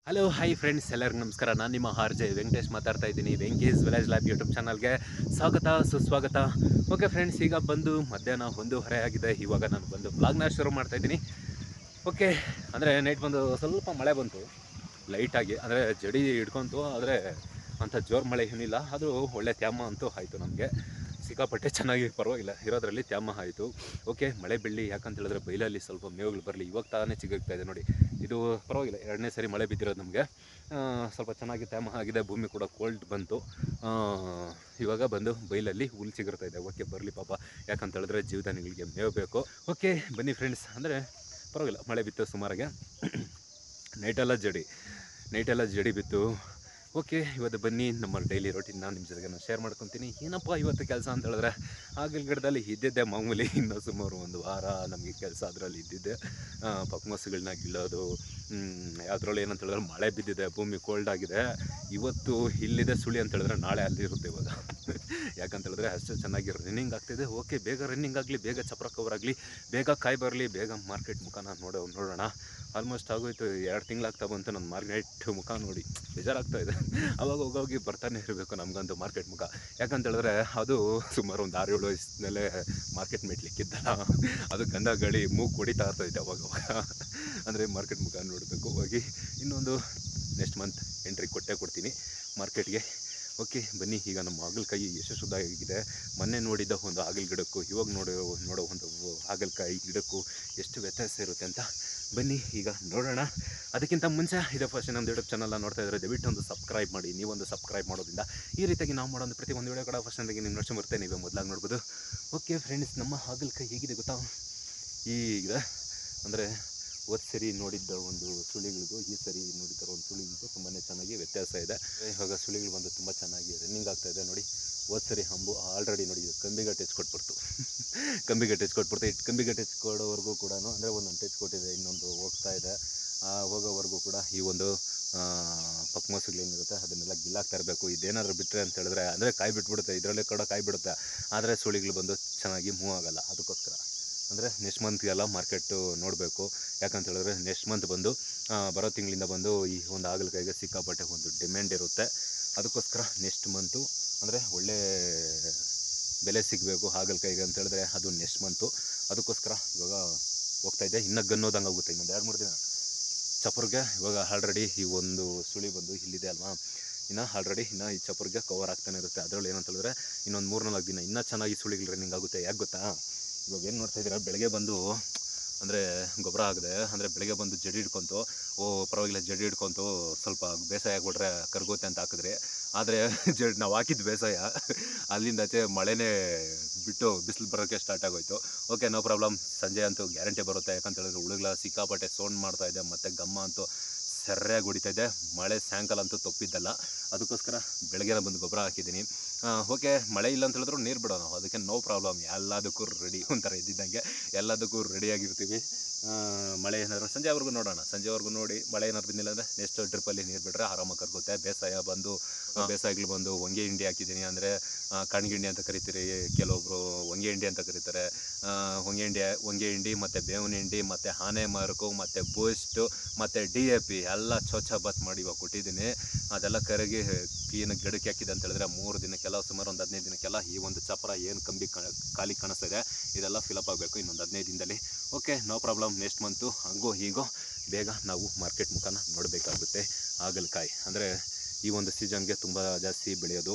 hello hi friends ಎಲ್ಲರಿಗೂ ನಮಸ್ಕಾರ ನಾನು ನಿಮ್ಮ ಆರ್ ಜೆ ವೆಂಕಟೇಶ್ ಮಾತಾಡ್ತಾ ಇದ್ದೀನಿ ವೆಂಕೇಶ್ ವಿಲೇಜ್ ಲ್ಯಾಬ್ ಯೂಟ್ಯೂಬ್ ಚಾನಲ್ಗೆ ಸ್ವಾಗತ ಸುಸ್ವಾಗತ ಓಕೆ ಫ್ರೆಂಡ್ಸ್ ಈಗ ಬಂದು ಮಧ್ಯಾಹ್ನ ಒಂದೂವರೆ ಆಗಿದೆ ಇವಾಗ ನಾನು ಬಂದು ಬ್ಲಾಗ್ನ ಶುರು ಮಾಡ್ತಾ ಇದ್ದೀನಿ ಓಕೆ ಅಂದರೆ ನೈಟ್ ಬಂದು ಸ್ವಲ್ಪ ಮಳೆ ಬಂತು ಲೈಟಾಗಿ ಅಂದರೆ ಜಡಿ ಹಿಡ್ಕೊಂತು ಆದರೆ ಅಂಥ ಜೋರು ಮಳೆ ಏನಿಲ್ಲ ಅದು ಒಳ್ಳೆ ತ್ಯಾಮ ಅಂತೂ ಆಯಿತು ನಮಗೆ ಸಿಕ್ಕಾಪಟ್ಟೆ ಚೆನ್ನಾಗಿ ಪರವಾಗಿಲ್ಲ ಇರೋದ್ರಲ್ಲಿ ತ್ಯಾಮ ಆಯಿತು ಓಕೆ ಮಳೆ ಬೆಳ್ಳಿ ಯಾಕಂತ ಹೇಳಿದ್ರೆ ಬೈಲಲ್ಲಿ ಸ್ವಲ್ಪ ಮೇವುಗಳು ಬರಲಿ ಇವಾಗ ತಾನೇ ಚಿಗುರ್ತಾ ಇದೆ ನೋಡಿ ಇದು ಪರವಾಗಿಲ್ಲ ಎರಡನೇ ಸರಿ ಮಳೆ ಬಿದ್ದಿರೋದು ನಮಗೆ ಸ್ವಲ್ಪ ಚೆನ್ನಾಗಿ ತ್ಯಾಮ ಆಗಿದೆ ಭೂಮಿ ಕೂಡ ಕೋಲ್ಡ್ ಬಂತು ಆ, ಇವಾಗ ಬಂದು ಬೈಲಲ್ಲಿ ಹುಲ್ ಚಿಗುರ್ತಾ ಇದೆ ಓಕೆ ಬರಲಿ ಪಾಪ ಯಾಕಂತ ಹೇಳಿದ್ರೆ ಜೀವದಾನಿಗಳಿಗೆ ಮೇವು ಬೇಕು ಓಕೆ ಬನ್ನಿ ಫ್ರೆಂಡ್ಸ್ ಅಂದರೆ ಪರವಾಗಿಲ್ಲ ಮಳೆ ಬಿತ್ತು ಸುಮಾರಾಗೆ ನೈಟೆಲ್ಲ ಜಡಿ ನೈಟೆಲ್ಲ ಜಡಿ ಬಿತ್ತು ಓಕೆ ಇವತ್ತು ಬನ್ನಿ ನಮ್ಮ ಡೈಲಿ ರೊಟೀನ್ ನಾನು ನಿಮ್ಮ ಜೊತೆಗೆ ನಾನು ಶೇರ್ ಮಾಡ್ಕೊತೀನಿ ಏನಪ್ಪ ಇವತ್ತು ಕೆಲಸ ಅಂತ ಹೇಳಿದ್ರೆ ಆಗಿನ ಗಿಡದಲ್ಲಿ ಇದ್ದಿದ್ದೆ ಮಾಮೂಲಿ ಇನ್ನೂ ಸುಮಾರು ಒಂದು ವಾರ ನಮಗೆ ಕೆಲಸ ಅದರಲ್ಲಿ ಇದ್ದಿದ್ದೆ ಪಕ್ಮಸ್ಗಳನ್ನ ಗಿಳೋದು ಅದರಲ್ಲಿ ಏನಂತ ಹೇಳಿದ್ರೆ ಮಳೆ ಬಿದ್ದಿದೆ ಭೂಮಿ ಕೋಲ್ಡ್ ಆಗಿದೆ ಇವತ್ತು ಇಲ್ಲಿದೆ ಸುಳಿ ಅಂತ ಹೇಳಿದ್ರೆ ನಾಳೆ ಅಲ್ಲಿರುತ್ತೆ ಇವಾಗ ಯಾಕಂತ ಹೇಳಿದ್ರೆ ಅಷ್ಟು ಚೆನ್ನಾಗಿ ರನ್ನಿಂಗ್ ಆಗ್ತಿದೆ ಓಕೆ ಬೇಗ ರನ್ನಿಂಗ್ ಆಗಲಿ ಬೇಗ ಚಪ್ರ ಕವರ್ ಆಗಲಿ ಬೇಗ ಕಾಯಿ ಬರಲಿ ಬೇಗ ಮಾರ್ಕೆಟ್ ಮುಖನ ನೋಡೋ ನೋಡೋಣ ಆಲ್ಮೋಸ್ಟ್ ಆಗೋಯ್ತು ಎರಡು ತಿಂಗಳಾಗ್ತಾ ಬಂತು ನನ್ನ ಮಾರ್ಕೆಟ್ ಮುಖ ನೋಡಿ ಬೇಜಾರಾಗ್ತಾ ಇದೆ ಅವಾಗ ಹೋಗೋಗಿ ಬರ್ತಾನೆ ಇರಬೇಕು ನಮಗಂತೂ ಮಾರ್ಕೆಟ್ ಮುಖ ಯಾಕಂತ ಹೇಳಿದ್ರೆ ಅದು ಸುಮಾರು ಒಂದು ಆರು ಏಳು ವಯಸ್ಸಿನಲ್ಲೇ ಮಾರ್ಕೆಟ್ ಮೆಟ್ಲಿಕ್ಕಿದ್ದಲ್ಲ ಅದು ಗಂಧ ಗಾಳಿ ಮೂಗು ಹೊಡಿತಾ ಇರ್ತೈತೆ ಅವಾಗ ಅವಾಗ ಅಂದರೆ ಮಾರ್ಕೆಟ್ ಮುಖ ನೋಡಬೇಕು ಹೋಗಿ ಇನ್ನೊಂದು ನೆಕ್ಸ್ಟ್ ಮಂತ್ ಎಂಟ್ರಿ ಕೊಟ್ಟೇ ಕೊಡ್ತೀನಿ ಮಾರ್ಕೆಟ್ಗೆ ಓಕೆ ಬನ್ನಿ ಈಗ ನಮ್ಮ ಹಾಗಲಕಾಯಿ ಎಷ್ಟು ಶುದ್ಧವಾಗಿದೆ ಮೊನ್ನೆ ನೋಡಿದ್ದ ಒಂದು ಹಾಗಲ ಗಿಡಕ್ಕೂ ಇವಾಗ ನೋಡೋ ನೋಡೋ ಒಂದು ಹಾಗಲಕಾಯಿ ಗಿಡಕ್ಕೂ ಎಷ್ಟು ವ್ಯತ್ಯಾಸ ಇರುತ್ತೆ ಅಂತ ಬನ್ನಿ ಈಗ ನೋಡೋಣ ಅದಕ್ಕಿಂತ ಮುಂಚೆ ಇದೇ ಫಸ್ಟ್ ನಮ್ಮದು ಯೂಟ್ಯೂಬ್ ಚಾನಲ್ನ ನೋಡ್ತಾ ಇದ್ದರೆ ದಯವಿಟ್ಟು ಒಂದು ಸಬ್ಸ್ಕ್ರೈಬ್ ಮಾಡಿ ನೀವೊಂದು ಸಬ್ಸ್ಕ್ರೈಬ್ ಮಾಡೋದ್ರಿಂದ ಈ ರೀತಿಯಾಗಿ ನಾವು ಮಾಡೋ ಒಂದು ಪ್ರತಿ ಒಂದು ವಿಡಿಯೋ ಕೂಡ ಫಸ್ಟ್ ನನಗೆ ನಿಮ್ಮ ನೋಡ್ಸಿ ಬರುತ್ತೆ ನೀವೇ ಮೊದಲಾಗಿ ನೋಡ್ಬೋದು ಓಕೆ ಫ್ರೆಂಡ್ಸ್ ನಮ್ಮ ಹಾಗಲಕಾಯಿ ಹೇಗಿದೆ ಗೊತ್ತಾ ಈಗ ಅಂದರೆ ಹೋದ ಸರಿ ನೋಡಿದ್ದ ಒಂದು ಸುಳಿಗಳಿಗೂ ಈ ಸರಿ ನೋಡಿದ್ದ ಒಂದು ಸುಳಿಗಳಿಗೂ ತುಂಬಾ ಚೆನ್ನಾಗಿ ವ್ಯತ್ಯಾಸ ಇದೆ ಇವಾಗ ಸುಳಿಗಳು ಬಂದು ತುಂಬ ಚೆನ್ನಾಗಿ ರನ್ನಿಂಗ್ ಆಗ್ತಾ ಇದೆ ನೋಡಿ ಹೋದ ಸರಿ ಹಂಬು ಆಲ್ರೆಡಿ ನೋಡಿ ಇದು ಕಂಬಿಗೆ ಟಚ್ ಕೊಟ್ಬಿಡ್ತು ಕಂಬಿಗೆ ಟಚ್ ಕೊಟ್ಬಿಡ್ತು ಇಟ್ಟು ಕಂಬಿಗೆ ಟಚ್ ಕೊಡೋವರೆಗೂ ಕೂಡ ಅಂದರೆ ಒಂದೊಂದು ಟಚ್ ಕೊಟ್ಟಿದೆ ಇನ್ನೊಂದು ಹೋಗ್ತಾ ಇದೆ ಆ ಹೋಗೋವರೆಗೂ ಕೂಡ ಈ ಒಂದು ಪಕ್ಮೋಸುಗಳೇನಿರುತ್ತೆ ಅದನ್ನೆಲ್ಲ ಗಿಲ್ಲಾಕ್ತಾ ಇರಬೇಕು ಇದೇನಾದರೂ ಬಿಟ್ಟರೆ ಅಂತ ಹೇಳಿದ್ರೆ ಅಂದರೆ ಕಾಯಿ ಬಿಟ್ಬಿಡುತ್ತೆ ಇದರಲ್ಲೇ ಕೂಡ ಕಾಯಿ ಬಿಡುತ್ತೆ ಆದರೆ ಸುಳಿಗಳು ಬಂದು ಚೆನ್ನಾಗಿ ಮೂವ್ ಆಗಲ್ಲ ಅದಕ್ಕೋಸ್ಕರ ಅಂದರೆ ನೆಕ್ಸ್ಟ್ ಮಂತ್ಗೆಲ್ಲ ಮಾರ್ಕೆಟು ನೋಡಬೇಕು ಯಾಕಂತ ಹೇಳಿದ್ರೆ ನೆಕ್ಸ್ಟ್ ಮಂತ್ ಬಂದು ಆ, ಬರೋ ತಿಂಗಳಿಂದ ಬಂದು ಈ ಒಂದು ಹಾಗಲಕಾಯಿಗೆ ಸಿಕ್ಕಾಪಟ್ಟೆ ಒಂದು ಡಿಮ್ಯಾಂಡ್ ಇರುತ್ತೆ ಅದಕ್ಕೋಸ್ಕರ ನೆಕ್ಸ್ಟ್ ಮಂತು ಅಂದರೆ ಒಳ್ಳೆ ಬೆಲೆ ಸಿಗಬೇಕು ಹಾಗಲಕಾಯಿಗೆ ಅಂತ ಹೇಳಿದ್ರೆ ಅದು ನೆಕ್ಸ್ಟ್ ಮಂತು ಅದಕ್ಕೋಸ್ಕರ ಇವಾಗ ಹೋಗ್ತಾ ಇದೆ ಇನ್ನೂ ಗನ್ನೋದಂಗೆ ಆಗುತ್ತೆ ಇನ್ನೊಂದು ಎರಡು ಮೂರು ದಿನ ಚಪರ್ಗೆ ಇವಾಗ ಆಲ್ರೆಡಿ ಈ ಒಂದು ಸುಳಿ ಬಂದು ಇಲ್ಲಿದೆ ಅಲ್ವಾ ಇನ್ನು ಆಲ್ರೆಡಿ ಇನ್ನು ಈ ಚಪರ್ಗೆ ಕವರ್ ಆಗ್ತಾನೆ ಇರುತ್ತೆ ಅದರಲ್ಲಿ ಏನಂತ ಹೇಳಿದ್ರೆ ಇನ್ನೊಂದು ಮೂರು ನಾಲ್ಕು ದಿನ ಇನ್ನೂ ಚೆನ್ನಾಗಿ ಸುಳಿಗಳು ರನ್ನಿಂಗ್ ಆಗುತ್ತೆ ಯಾಕೆ ಗೊತ್ತಾ ಇವಾಗ ಏನು ನೋಡ್ತಾ ಇದ್ದೀರಾ ಬೆಳಗ್ಗೆ ಬಂದು ಅಂದರೆ ಗೊಬ್ಬರ ಆಗದೆ ಅಂದರೆ ಬೆಳಗ್ಗೆ ಬಂದು ಜಡಿ ಹಿಡ್ಕೊಂತು ಓ ಪರವಾಗಿಲ್ಲ ಜಡಿ ಹಿಡ್ಕೊಂತು ಸ್ವಲ್ಪ ಬೇಸಾಯ ಆಗ್ಬಿಟ್ರೆ ಕರ್ಗೋತೆ ಅಂತ ಹಾಕಿದ್ರೆ ಆದರೆ ಜಡ್ ನಾವು ಹಾಕಿದ್ದು ಬೇಸಾಯ ಅಲ್ಲಿಂದ ಆಚೆ ಮಳೆನೇ ಬಿಟ್ಟು ಬಿಸಿಲು ಬರೋಕ್ಕೆ ಸ್ಟಾರ್ಟ್ ಆಗೋಯ್ತು ಓಕೆ ನೋ ಪ್ರಾಬ್ಲಮ್ ಸಂಜೆ ಅಂತೂ ಗ್ಯಾರಂಟಿ ಬರುತ್ತೆ ಯಾಕಂತ ಹೇಳಿದ್ರೆ ಹುಳುಗಳ ಸಿಕ್ಕಾಪಟ್ಟೆ ಸೌಂಡ್ ಮಾಡ್ತಾ ಇದೆ ಮತ್ತು ಗಮ್ಮ ಅಂತೂ ಸರಿಯಾಗಿ ಹೊಡಿತಾ ಇದೆ ಮಳೆ ಸಾಯಂಕಾಲ ಅಂತೂ ತಪ್ಪಿದ್ದಲ್ಲ ಅದಕ್ಕೋಸ್ಕರ ಬೆಳಗ್ಗೆ ಬಂದು ಗೊಬ್ಬರ ಹಾಕಿದ್ದೀನಿ ಓಕೆ ಮಳೆ ಇಲ್ಲ ಅಂತ ಹೇಳಿದ್ರು ನೀರು ಬಿಡೋಣ ಅದಕ್ಕೆ ನೋ ಪ್ರಾಬ್ಲಮ್ ಎಲ್ಲದಕ್ಕೂ ರೆಡಿ ಒಂಥರ ಇದ್ದಿದ್ದಂಗೆ ಎಲ್ಲದಕ್ಕೂ ರೆಡಿಯಾಗಿರ್ತೀವಿ ಆ, ಮಳೆ ಏನಾದರೂ ಸಂಜೆವರೆಗೂ ನೋಡೋಣ ಸಂಜೆವರೆಗೂ ನೋಡಿ ಮಳೆ ಏನಾದ್ರು ಬಂದಿಲ್ಲ ಅಂದರೆ ನೆಕ್ಸ್ಟ್ ಡ್ರಿಪ್ಪಲ್ಲಿ ನೀರು ಬಿಟ್ಟರೆ ಆರಾಮಾಗಿ ಕರ್ಗುತ್ತೆ ಬೇಸಾಯ ಬಂದು ಆ, ಬೇಸಾಯಗಳು ಬಂದು ಹೊಂಗೆ ಹಿಂಡಿ ಹಾಕಿದ್ದೀನಿ ಅಂದರೆ ಕಣ್ಗಿಂಡಿ ಅಂತ ಕರಿತೀರಿ ಕೆಲವೊಬ್ಬರು ಹೊಂಗೆ ಹಿಂಡಿ ಅಂತ ಕರೀತಾರೆ ಆ, ಹೊಂಗೆ ಹಿಂಡಿ ಹೊಂಗೆ ಹಿಂಡಿ ಮತ್ತು ಬೇವಿನ ಹಿಂಡಿ ಮತ್ತು ಆನೆ ಮಾರ್ಕು ಮತ್ತು ಬೂಸ್ಟು ಮತ್ತು ಡಿ ಎ ಪಿ ಎಲ್ಲ ಚೊಚ್ಚ ಬತ್ ಮಾಡಿ ಇವಾಗ ಕೊಟ್ಟಿದ್ದೀನಿ ಅದೆಲ್ಲ ಕರಗಿ ಕ್ಲೀನ್ ಗಿಡಕ್ಕೆ ಹಾಕಿದೆ ಅಂತ ಹೇಳಿದ್ರೆ ಮೂರು ದಿನಕ್ಕೆಲ್ಲ ಸುಮಾರು ಒಂದು ಹದಿನೈದು ದಿನಕ್ಕೆಲ್ಲ ಈ ಒಂದು ಚಪ್ರ ಏನು ಕಂಬಿ ಕ- ಖಾಲಿ ಕಾಣಿಸ್ತಾ ಇದೆ ಇದೆಲ್ಲ ಫಿಲಪ್ ಆಗಬೇಕು ಇನ್ನೊಂದು ಹದಿನೈದು ದಿನದಲ್ಲಿ okay no problem next month ಹಂಗೋ ಹೀಗೋ ಬೇಗ ನಾವು ಮಾರ್ಕೆಟ್ ಮುಖಾನ ನೋಡಬೇಕಾಗುತ್ತೆ ಹಾಗಲಕಾಯಿ ಅಂದರೆ ಈ ಒಂದು ಸೀಸನ್ಗೆ ತುಂಬ ಜಾಸ್ತಿ ಬೆಳೆಯೋದು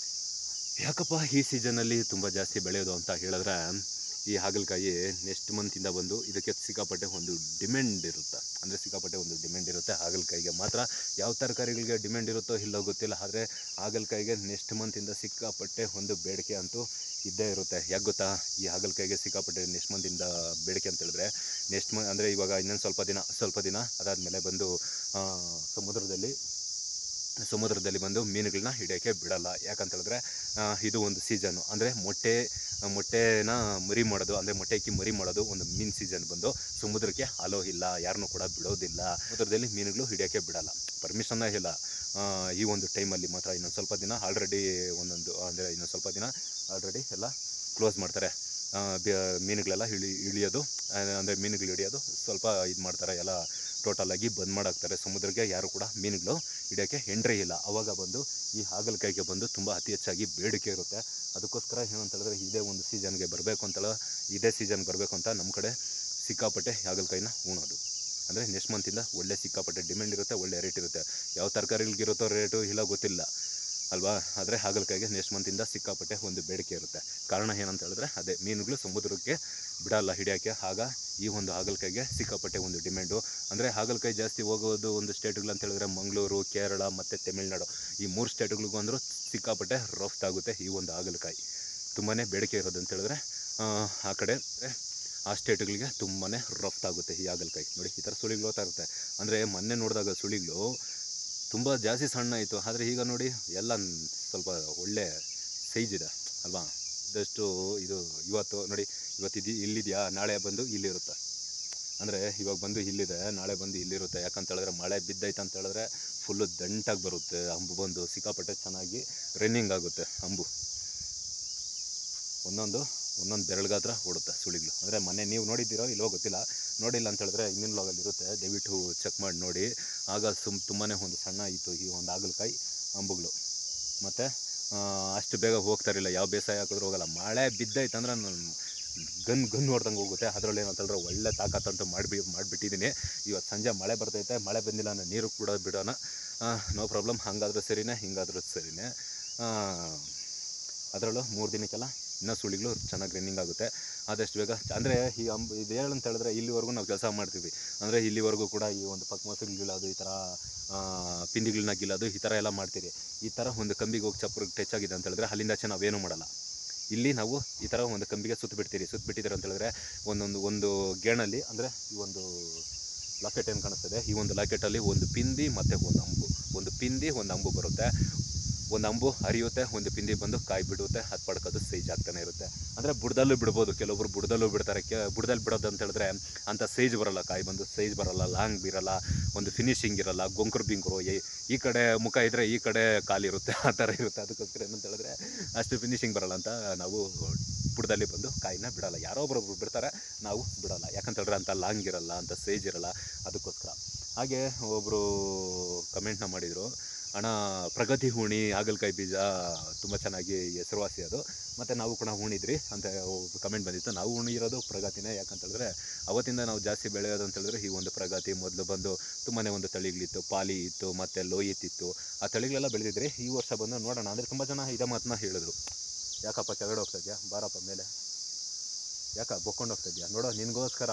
ಯಾಕಪ್ಪ ಈ ಸೀಸನಲ್ಲಿ ತುಂಬ ಜಾಸ್ತಿ ಬೆಳೆಯೋದು ಅಂತ ಹೇಳಿದ್ರೆ ಈ ಹಾಗಲಕಾಯಿ ನೆಕ್ಸ್ಟ್ ಮಂತಿಂದ ಬಂದು ಇದಕ್ಕೆ ಸಿಕ್ಕಾಪಟ್ಟೆ ಒಂದು ಡಿಮ್ಯಾಂಡ್ ಇರುತ್ತೆ ಅಂದರೆ ಸಿಕ್ಕಾಪಟ್ಟೆ ಒಂದು ಡಿಮ್ಯಾಂಡ್ ಇರುತ್ತೆ ಹಾಗಲಕಾಯಿಗೆ ಮಾತ್ರ ಯಾವ ತರಕಾರಿಗಳಿಗೆ ಡಿಮ್ಯಾಂಡ್ ಇರುತ್ತೋ ಇಲ್ಲೋ ಗೊತ್ತಿಲ್ಲ ಆದರೆ ಹಾಗಲಕಾಯಿಗೆ ನೆಕ್ಸ್ಟ್ ಮಂತಿಂದ ಸಿಕ್ಕಾಪಟ್ಟೆ ಒಂದು ಬೇಡಿಕೆ ಅಂತೂ ಇದ್ದೇ ಇರುತ್ತೆ ಯಾಕೆ ಗೊತ್ತಾ ಈ ಹಾಗಲಕಾಯಿಗೆ ಸಿಕ್ಕಾಪಟ್ಟೆ ನೆಕ್ಸ್ಟ್ ಮಂತಿಂದ ಬೇಡಿಕೆ ಅಂತ ಹೇಳಿದ್ರೆ ನೆಕ್ಸ್ಟ್ ಮಂತ್ ಅಂದರೆ ಇವಾಗ ಇನ್ನೊಂದು ಸ್ವಲ್ಪ ದಿನ ಸ್ವಲ್ಪ ದಿನ ಅದಾದಮೇಲೆ ಬಂದು ಆ, ಸಮುದ್ರದಲ್ಲಿ ಸಮುದ್ರದಲ್ಲಿ ಬಂದು ಮೀನುಗಳನ್ನ ಹಿಡಿಯೋಕ್ಕೆ ಬಿಡಲ್ಲ ಯಾಕಂತ ಹೇಳಿದ್ರೆ ಆ, ಇದು ಒಂದು ಸೀಸನ್ನು ಅಂದರೆ ಮೊಟ್ಟೆ ಮೊಟ್ಟೆನ ಮರಿ ಮಾಡೋದು ಅಂದರೆ ಮೊಟ್ಟೆ ಇಕ್ಕಿ ಮರಿ ಮಾಡೋದು ಒಂದು ಮೀನು ಸೀಸನ್ ಬಂದು ಸಮುದ್ರಕ್ಕೆ ಅಲೋ ಇಲ್ಲ ಯಾರನ್ನೂ ಕೂಡ ಬಿಡೋದಿಲ್ಲ ಸಮುದ್ರದಲ್ಲಿ ಮೀನುಗಳು ಹಿಡಿಯೋಕ್ಕೆ ಬಿಡಲ್ಲ ಪರ್ಮಿಷನ್ನೇ ಇಲ್ಲ ಆ, ಈ ಒಂದು ಟೈಮಲ್ಲಿ ಮಾತ್ರ ಇನ್ನೊಂದು ಸ್ವಲ್ಪ ದಿನ ಆಲ್ರೆಡಿ ಒಂದೊಂದು ಅಂದರೆ ಇನ್ನೊಂದು ಸ್ವಲ್ಪ ದಿನ ಆಲ್ರೆಡಿ ಎಲ್ಲ ಕ್ಲೋಸ್ ಮಾಡ್ತಾರೆ ಆ, ಬ್ಯ- ಮೀನುಗಳೆಲ್ಲ ಇಳಿ ಇಳಿಯೋದು ಅಂದರೆ ಮೀನುಗಳು ಹಿಡಿಯೋದು ಸ್ವಲ್ಪ ಇದು ಮಾಡ್ತಾರೆ ಎಲ್ಲ ಟೋಟಲಾಗಿ ಬಂದ್ ಮಾಡಾಕ್ತಾರೆ ಸಮುದ್ರಕ್ಕೆ ಯಾರು ಕೂಡ ಮೀನುಗಳು ಹಿಡಿಯೋಕ್ಕೆ ಎಂಟ್ರಿ ಇಲ್ಲ ಅವಾಗ ಬಂದು ಈ ಹಾಗಲಕಾಯಿಗೆ ಬಂದು ತುಂಬ ಅತಿ ಹೆಚ್ಚಾಗಿ ಬೇಡಿಕೆ ಇರುತ್ತೆ ಅದಕ್ಕೋಸ್ಕರ ಏನಂತ ಹೇಳಿದ್ರೆ ಇದೇ ಒಂದು ಸೀಸನ್ಗೆ ಬರಬೇಕು ಅಂತೇಳಿ ಇದೇ ಸೀಸನ್ಗೆ ಬರಬೇಕು ಅಂತ ನಮ್ಮ ಕಡೆ ಸಿಕ್ಕಾಪಟ್ಟೆ ಹಾಗಲಕಾಯಿನ ಉಣೋದು ಅಂದರೆ ನೆಕ್ಸ್ಟ್ ಮಂತಿಂದ ಒಳ್ಳೆ ಸಿಕ್ಕಾಪಟ್ಟೆ ಡಿಮ್ಯಾಂಡ್ ಇರುತ್ತೆ ಒಳ್ಳೆ ರೇಟ್ ಇರುತ್ತೆ ಯಾವ ತರಕಾರಿಗಳಿಗಿರುತ್ತೋ ರೇಟು ಇಲ್ಲ ಗೊತ್ತಿಲ್ಲ ಅಲ್ವಾ ಆದರೆ ಹಾಗಲಕಾಯಿಗೆ ನೆಕ್ಸ್ಟ್ ಮಂತಿಂದ ಸಿಕ್ಕಾಪಟ್ಟೆ ಒಂದು ಬೇಡಿಕೆ ಇರುತ್ತೆ ಕಾರಣ ಏನಂತ ಹೇಳಿದ್ರೆ ಅದೇ ಮೀನುಗಳು ಸಮುದ್ರಕ್ಕೆ ಬಿಡಲ್ಲ ಹಿಡಿಯೋಕ್ಕೆ ಆಗ ಈ ಒಂದು ಹಾಗಲಕಾಯಿಗೆ ಸಿಕ್ಕಾಪಟ್ಟೆ ಒಂದು ಡಿಮ್ಯಾಂಡು ಅಂದರೆ ಹಾಗಲಕಾಯಿ ಜಾಸ್ತಿ ಹೋಗೋದು ಒಂದು ಸ್ಟೇಟ್ಗಳು ಅಂತ ಹೇಳಿದ್ರೆ ಮಂಗಳೂರು ಕೇರಳ ಮತ್ತು ತಮಿಳ್ನಾಡು ಈ ಮೂರು ಸ್ಟೇಟ್ಗಳಿಗೂ ಅಂದರೂ ಸಿಕ್ಕಾಪಟ್ಟೆ ರಫ್ತಾಗುತ್ತೆ ಈ ಒಂದು ಹಾಗಲಕಾಯಿ ತುಂಬಾ ಬೇಡಿಕೆ ಇರೋದು ಅಂತ ಹೇಳಿದ್ರೆ ಆ, ಆ ಕಡೆ ಆ ಸ್ಟೇಟ್ಗಳಿಗೆ ತುಂಬಾ ರಫ್ತಾಗುತ್ತೆ ಈ ಹಾಗಲಕಾಯಿ ನೋಡಿ ಈ ಥರ ಸುಳಿಗಳು ಹೋಗ್ತಾ ಇರುತ್ತೆ ಅಂದರೆ ಮೊನ್ನೆ ನೋಡಿದಾಗ ಸುಳಿಗಳು ತುಂಬ ಜಾಸ್ತಿ ಸಣ್ಣ ಆಯಿತು ಆದರೆ ಈಗ ನೋಡಿ ಎಲ್ಲ ನ್- ಸ್ವಲ್ಪ ಒಳ್ಳೆ ಸೈಜ್ ಇದೆ ಅಲ್ವಾ ಇದಷ್ಟು ಇದು ಇವತ್ತು ನೋಡಿ ಇವತ್ತು ಇದು ಇಲ್ಲಿದೆಯಾ ನಾಳೆ ಬಂದು ಇಲ್ಲಿರುತ್ತೆ ಅಂದರೆ ಇವಾಗ ಬಂದು ಇಲ್ಲಿದೆ ನಾಳೆ ಬಂದು ಇಲ್ಲಿರುತ್ತೆ ಯಾಕಂತ ಹೇಳಿದ್ರೆ ಮಳೆ ಬಿದ್ದೈತೆ ಅಂತ ಹೇಳಿದ್ರೆ ಫುಲ್ಲು ದಂಟಾಗಿ ಬರುತ್ತೆ ಅಂಬು ಬಂದು ಸಿಕ್ಕಾಪಟ್ಟೆ ಚೆನ್ನಾಗಿ ರನ್ನಿಂಗ್ ಆಗುತ್ತೆ ಅಂಬು ಒಂದೊಂದು ಒಂದೊಂದು ಬೆರಳುಗಾತ್ರ ಓಡುತ್ತೆ ಸುಳಿಗಳು ಅಂದರೆ ಮೊನ್ನೆ ನೀವು ನೋಡಿದ್ದೀರೋ ಇಲ್ವೋ ಗೊತ್ತಿಲ್ಲ ನೋಡಿಲ್ಲ ಅಂತ ಹೇಳಿದ್ರೆ ಇನ್ನಿನ ಲಾಗಲ್ಲಿ ಇರುತ್ತೆ ದಯವಿಟ್ಟು ಚೆಕ್ ಮಾಡಿ ನೋಡಿ ಆಗ ಸುಮ್ ತುಂಬಾ ಒಂದು ಸಣ್ಣ ಇತ್ತು ಈ ಒಂದು ಹಾಗಲಕಾಯಿ ಅಂಬುಗಳು ಮತ್ತು ಅಷ್ಟು ಬೇಗ ಹೋಗ್ತಾರಿಲ್ಲ ಯಾವ ಬೇಸಾಯ ಹಾಕಿದ್ರು ಹೋಗಲ್ಲ ಮಳೆ ಬಿದ್ದೈತೆ ಅಂದ್ರೆ ನಾನು ಗನ್ ಗನ್ ಹೊಡ್ದಂಗೆ ಹೋಗುತ್ತೆ ಅದರಲ್ಲಿ ಏನಂತ ಹೇಳಿದ್ರೆ ಒಳ್ಳೆ ತಾಕತ್ತಂತೂ ಮಾಡಿಬಿ ಮಾಡಿಬಿಟ್ಟಿದ್ದೀನಿ ಇವತ್ತು ಸಂಜೆ ಮಳೆ ಬರ್ತೈತೆ ಮಳೆ ಬಂದಿಲ್ಲ ನಾನು ನೀರು ಕೂಡ ಬಿಡೋಣ ನೋ ಪ್ರಾಬ್ಲಮ್ ಹಂಗಾದ್ರೂ ಸರಿನೇ ಹಿಂಗಾದ್ರೂ ಸರಿನೇ ಅದರಲ್ಲೂ ಮೂರು ದಿನಕ್ಕೆಲ್ಲ ಇನ್ನೂ ಸುಳಿಗಳು ಚೆನ್ನಾಗಿ ರನ್ನಿಂಗ್ ಆಗುತ್ತೆ ಆದಷ್ಟು ಬೇಗ ಅಂದರೆ ಈ ಅಂಬ್ ಇದು ಹೇಳಂತ ಹೇಳಿದ್ರೆ ಇಲ್ಲಿವರೆಗೂ ನಾವು ಕೆಲಸ ಮಾಡ್ತೀವಿ ಅಂದರೆ ಇಲ್ಲಿವರೆಗೂ ಕೂಡ ಈ ಒಂದು ಪಕ್ಮಸಗಳು ಗೀಳೋದು ಈ ಥರ ಪಿಂಡಿಗಳನ್ನ ಗೀಳೋದು ಈ ಥರ ಎಲ್ಲ ಮಾಡ್ತೀರಿ ಈ ಥರ ಒಂದು ಕಂಬಿಗೆ ಹೋಗಿ ಚಪ್ಪರಿಗೆ ಟಚ್ ಆಗಿದೆ ಅಂತ ಹೇಳಿದ್ರೆ ಅಲ್ಲಿಂದ ಆಚೆ ನಾವೇನು ಮಾಡಲ್ಲ ಇಲ್ಲಿ ನಾವು ಈ ಥರ ಒಂದು ಕಂಬಿಗೆ ಸುತ್ತ ಬಿಡ್ತೀರಿ ಸುತ್ತ ಬಿಟ್ಟಿದ್ದೀರ ಅಂತ ಹೇಳಿದ್ರೆ ಒಂದೊಂದು ಒಂದು ಗೇಣಲ್ಲಿ ಅಂದರೆ ಈ ಒಂದು ಲಾಕೆಟ್ ಏನು ಕಾಣಿಸ್ತದೆ ಈ ಒಂದು ಲಾಕೆಟಲ್ಲಿ ಒಂದು ಪಿಂದಿ ಮತ್ತು ಒಂದು ಅಂಬು ಒಂದು ಪಿಂದಿ ಒಂದು ಅಂಬು ಬರುತ್ತೆ ಒಂದು ಅಂಬು ಹರಿಯುತ್ತೆ ಒಂದು ಪಿಂದಿ ಬಂದು ಕಾಯಿ ಬಿಡುತ್ತೆ ಅದು ಪಡ್ಕೋದು ಸೈಜ್ ಆಗ್ತಾನೆ ಇರುತ್ತೆ ಅಂದರೆ ಬುಡದಲ್ಲೂ ಬಿಡ್ಬೋದು ಕೆಲವೊಬ್ರು ಬುಡದಲ್ಲೂ ಬಿಡ್ತಾರೆ ಕೆ ಬುಡದಲ್ಲಿ ಬಿಡೋದು ಅಂತ ಹೇಳಿದ್ರೆ ಅಂಥ ಸೈಜ್ ಬರಲ್ಲ ಕಾಯಿ ಬಂದು ಸೈಜ್ ಬರಲ್ಲ ಲಾಂಗ್ ಇರಲ್ಲ ಒಂದು ಫಿನಿಶಿಂಗ್ ಇರಲ್ಲ ಗೊಂಕರು ಬಿಂಕರು ಈ ಕಡೆ ಮುಖ ಇದ್ದರೆ ಈ ಕಡೆ ಕಾಲಿರುತ್ತೆ ಆ ಥರ ಇರುತ್ತೆ ಅದಕ್ಕೋಸ್ಕರ ಏನಂತ ಹೇಳಿದ್ರೆ ಅಷ್ಟು ಫಿನಿಶಿಂಗ್ ಬರಲ್ಲ ಅಂತ ನಾವು ಬುಡದಲ್ಲಿ ಬಂದು ಕಾಯಿನ ಬಿಡಲ್ಲ ಯಾರೋ ಒಬ್ಬರೊಬ್ರು ಬಿಡ್ತಾರೆ ನಾವು ಬಿಡಲ್ಲ ಯಾಕಂತ ಹೇಳಿದ್ರೆ ಅಂಥ ಲಾಂಗ್ ಇರಲ್ಲ ಅಂಥ ಸೈಜ್ ಇರಲ್ಲ ಅದಕ್ಕೋಸ್ಕರ ಹಾಗೆ ಒಬ್ಬರು ಕಮೆಂಟ್ನ ಮಾಡಿದರು ಅಣ್ಣ ಪ್ರಗತಿ ಹೂಣಿ ಹಾಗಲಕಾಯಿ ಬೀಜ ತುಂಬ ಚೆನ್ನಾಗಿ ಹೆಸರುವಾಸಿ ಅದು ಮತ್ತು ನಾವು ಕೂಡ ಹೂಣಿದ್ರಿ ಅಂತ ಕಮೆಂಟ್ ಬಂದಿತ್ತು ನಾವು ಉಣಿರೋದು ಪ್ರಗತಿನೇ ಯಾಕಂತ ಹೇಳಿದ್ರೆ ಅವತ್ತಿಂದ ನಾವು ಜಾಸ್ತಿ ಬೆಳೆಯೋದು ಅಂತ ಹೇಳಿದ್ರೆ ಈ ಒಂದು ಪ್ರಗತಿ ಮೊದಲು ಬಂದು ತುಂಬಾ ಒಂದು ತಳಿಗಳಿತ್ತು ಪಾಲಿ ಇತ್ತು ಮತ್ತು ಲೋಯಿತ್ ಇತ್ತು ಆ ತಳಿಗಳೆಲ್ಲ ಬೆಳೆದಿದ್ರಿ ಈ ವರ್ಷ ಬಂದು ನೋಡೋಣ ಅಂದರೆ ತುಂಬ ಜನ ಇದೇ ಮಾತನ್ನ ಹೇಳಿದ್ರು ಯಾಕಪ್ಪ ಕೆಳಗಡೆ ಹೋಗ್ತಾ ಇದೆಯಾ ಬಾರಪ್ಪ ಮೇಲೆ ಯಾಕ ಬೊಕ್ಕೊಂಡು ಹೋಗ್ತಾ ಇದೆಯಾ ನೋಡೋ ನಿನಗೋಸ್ಕರ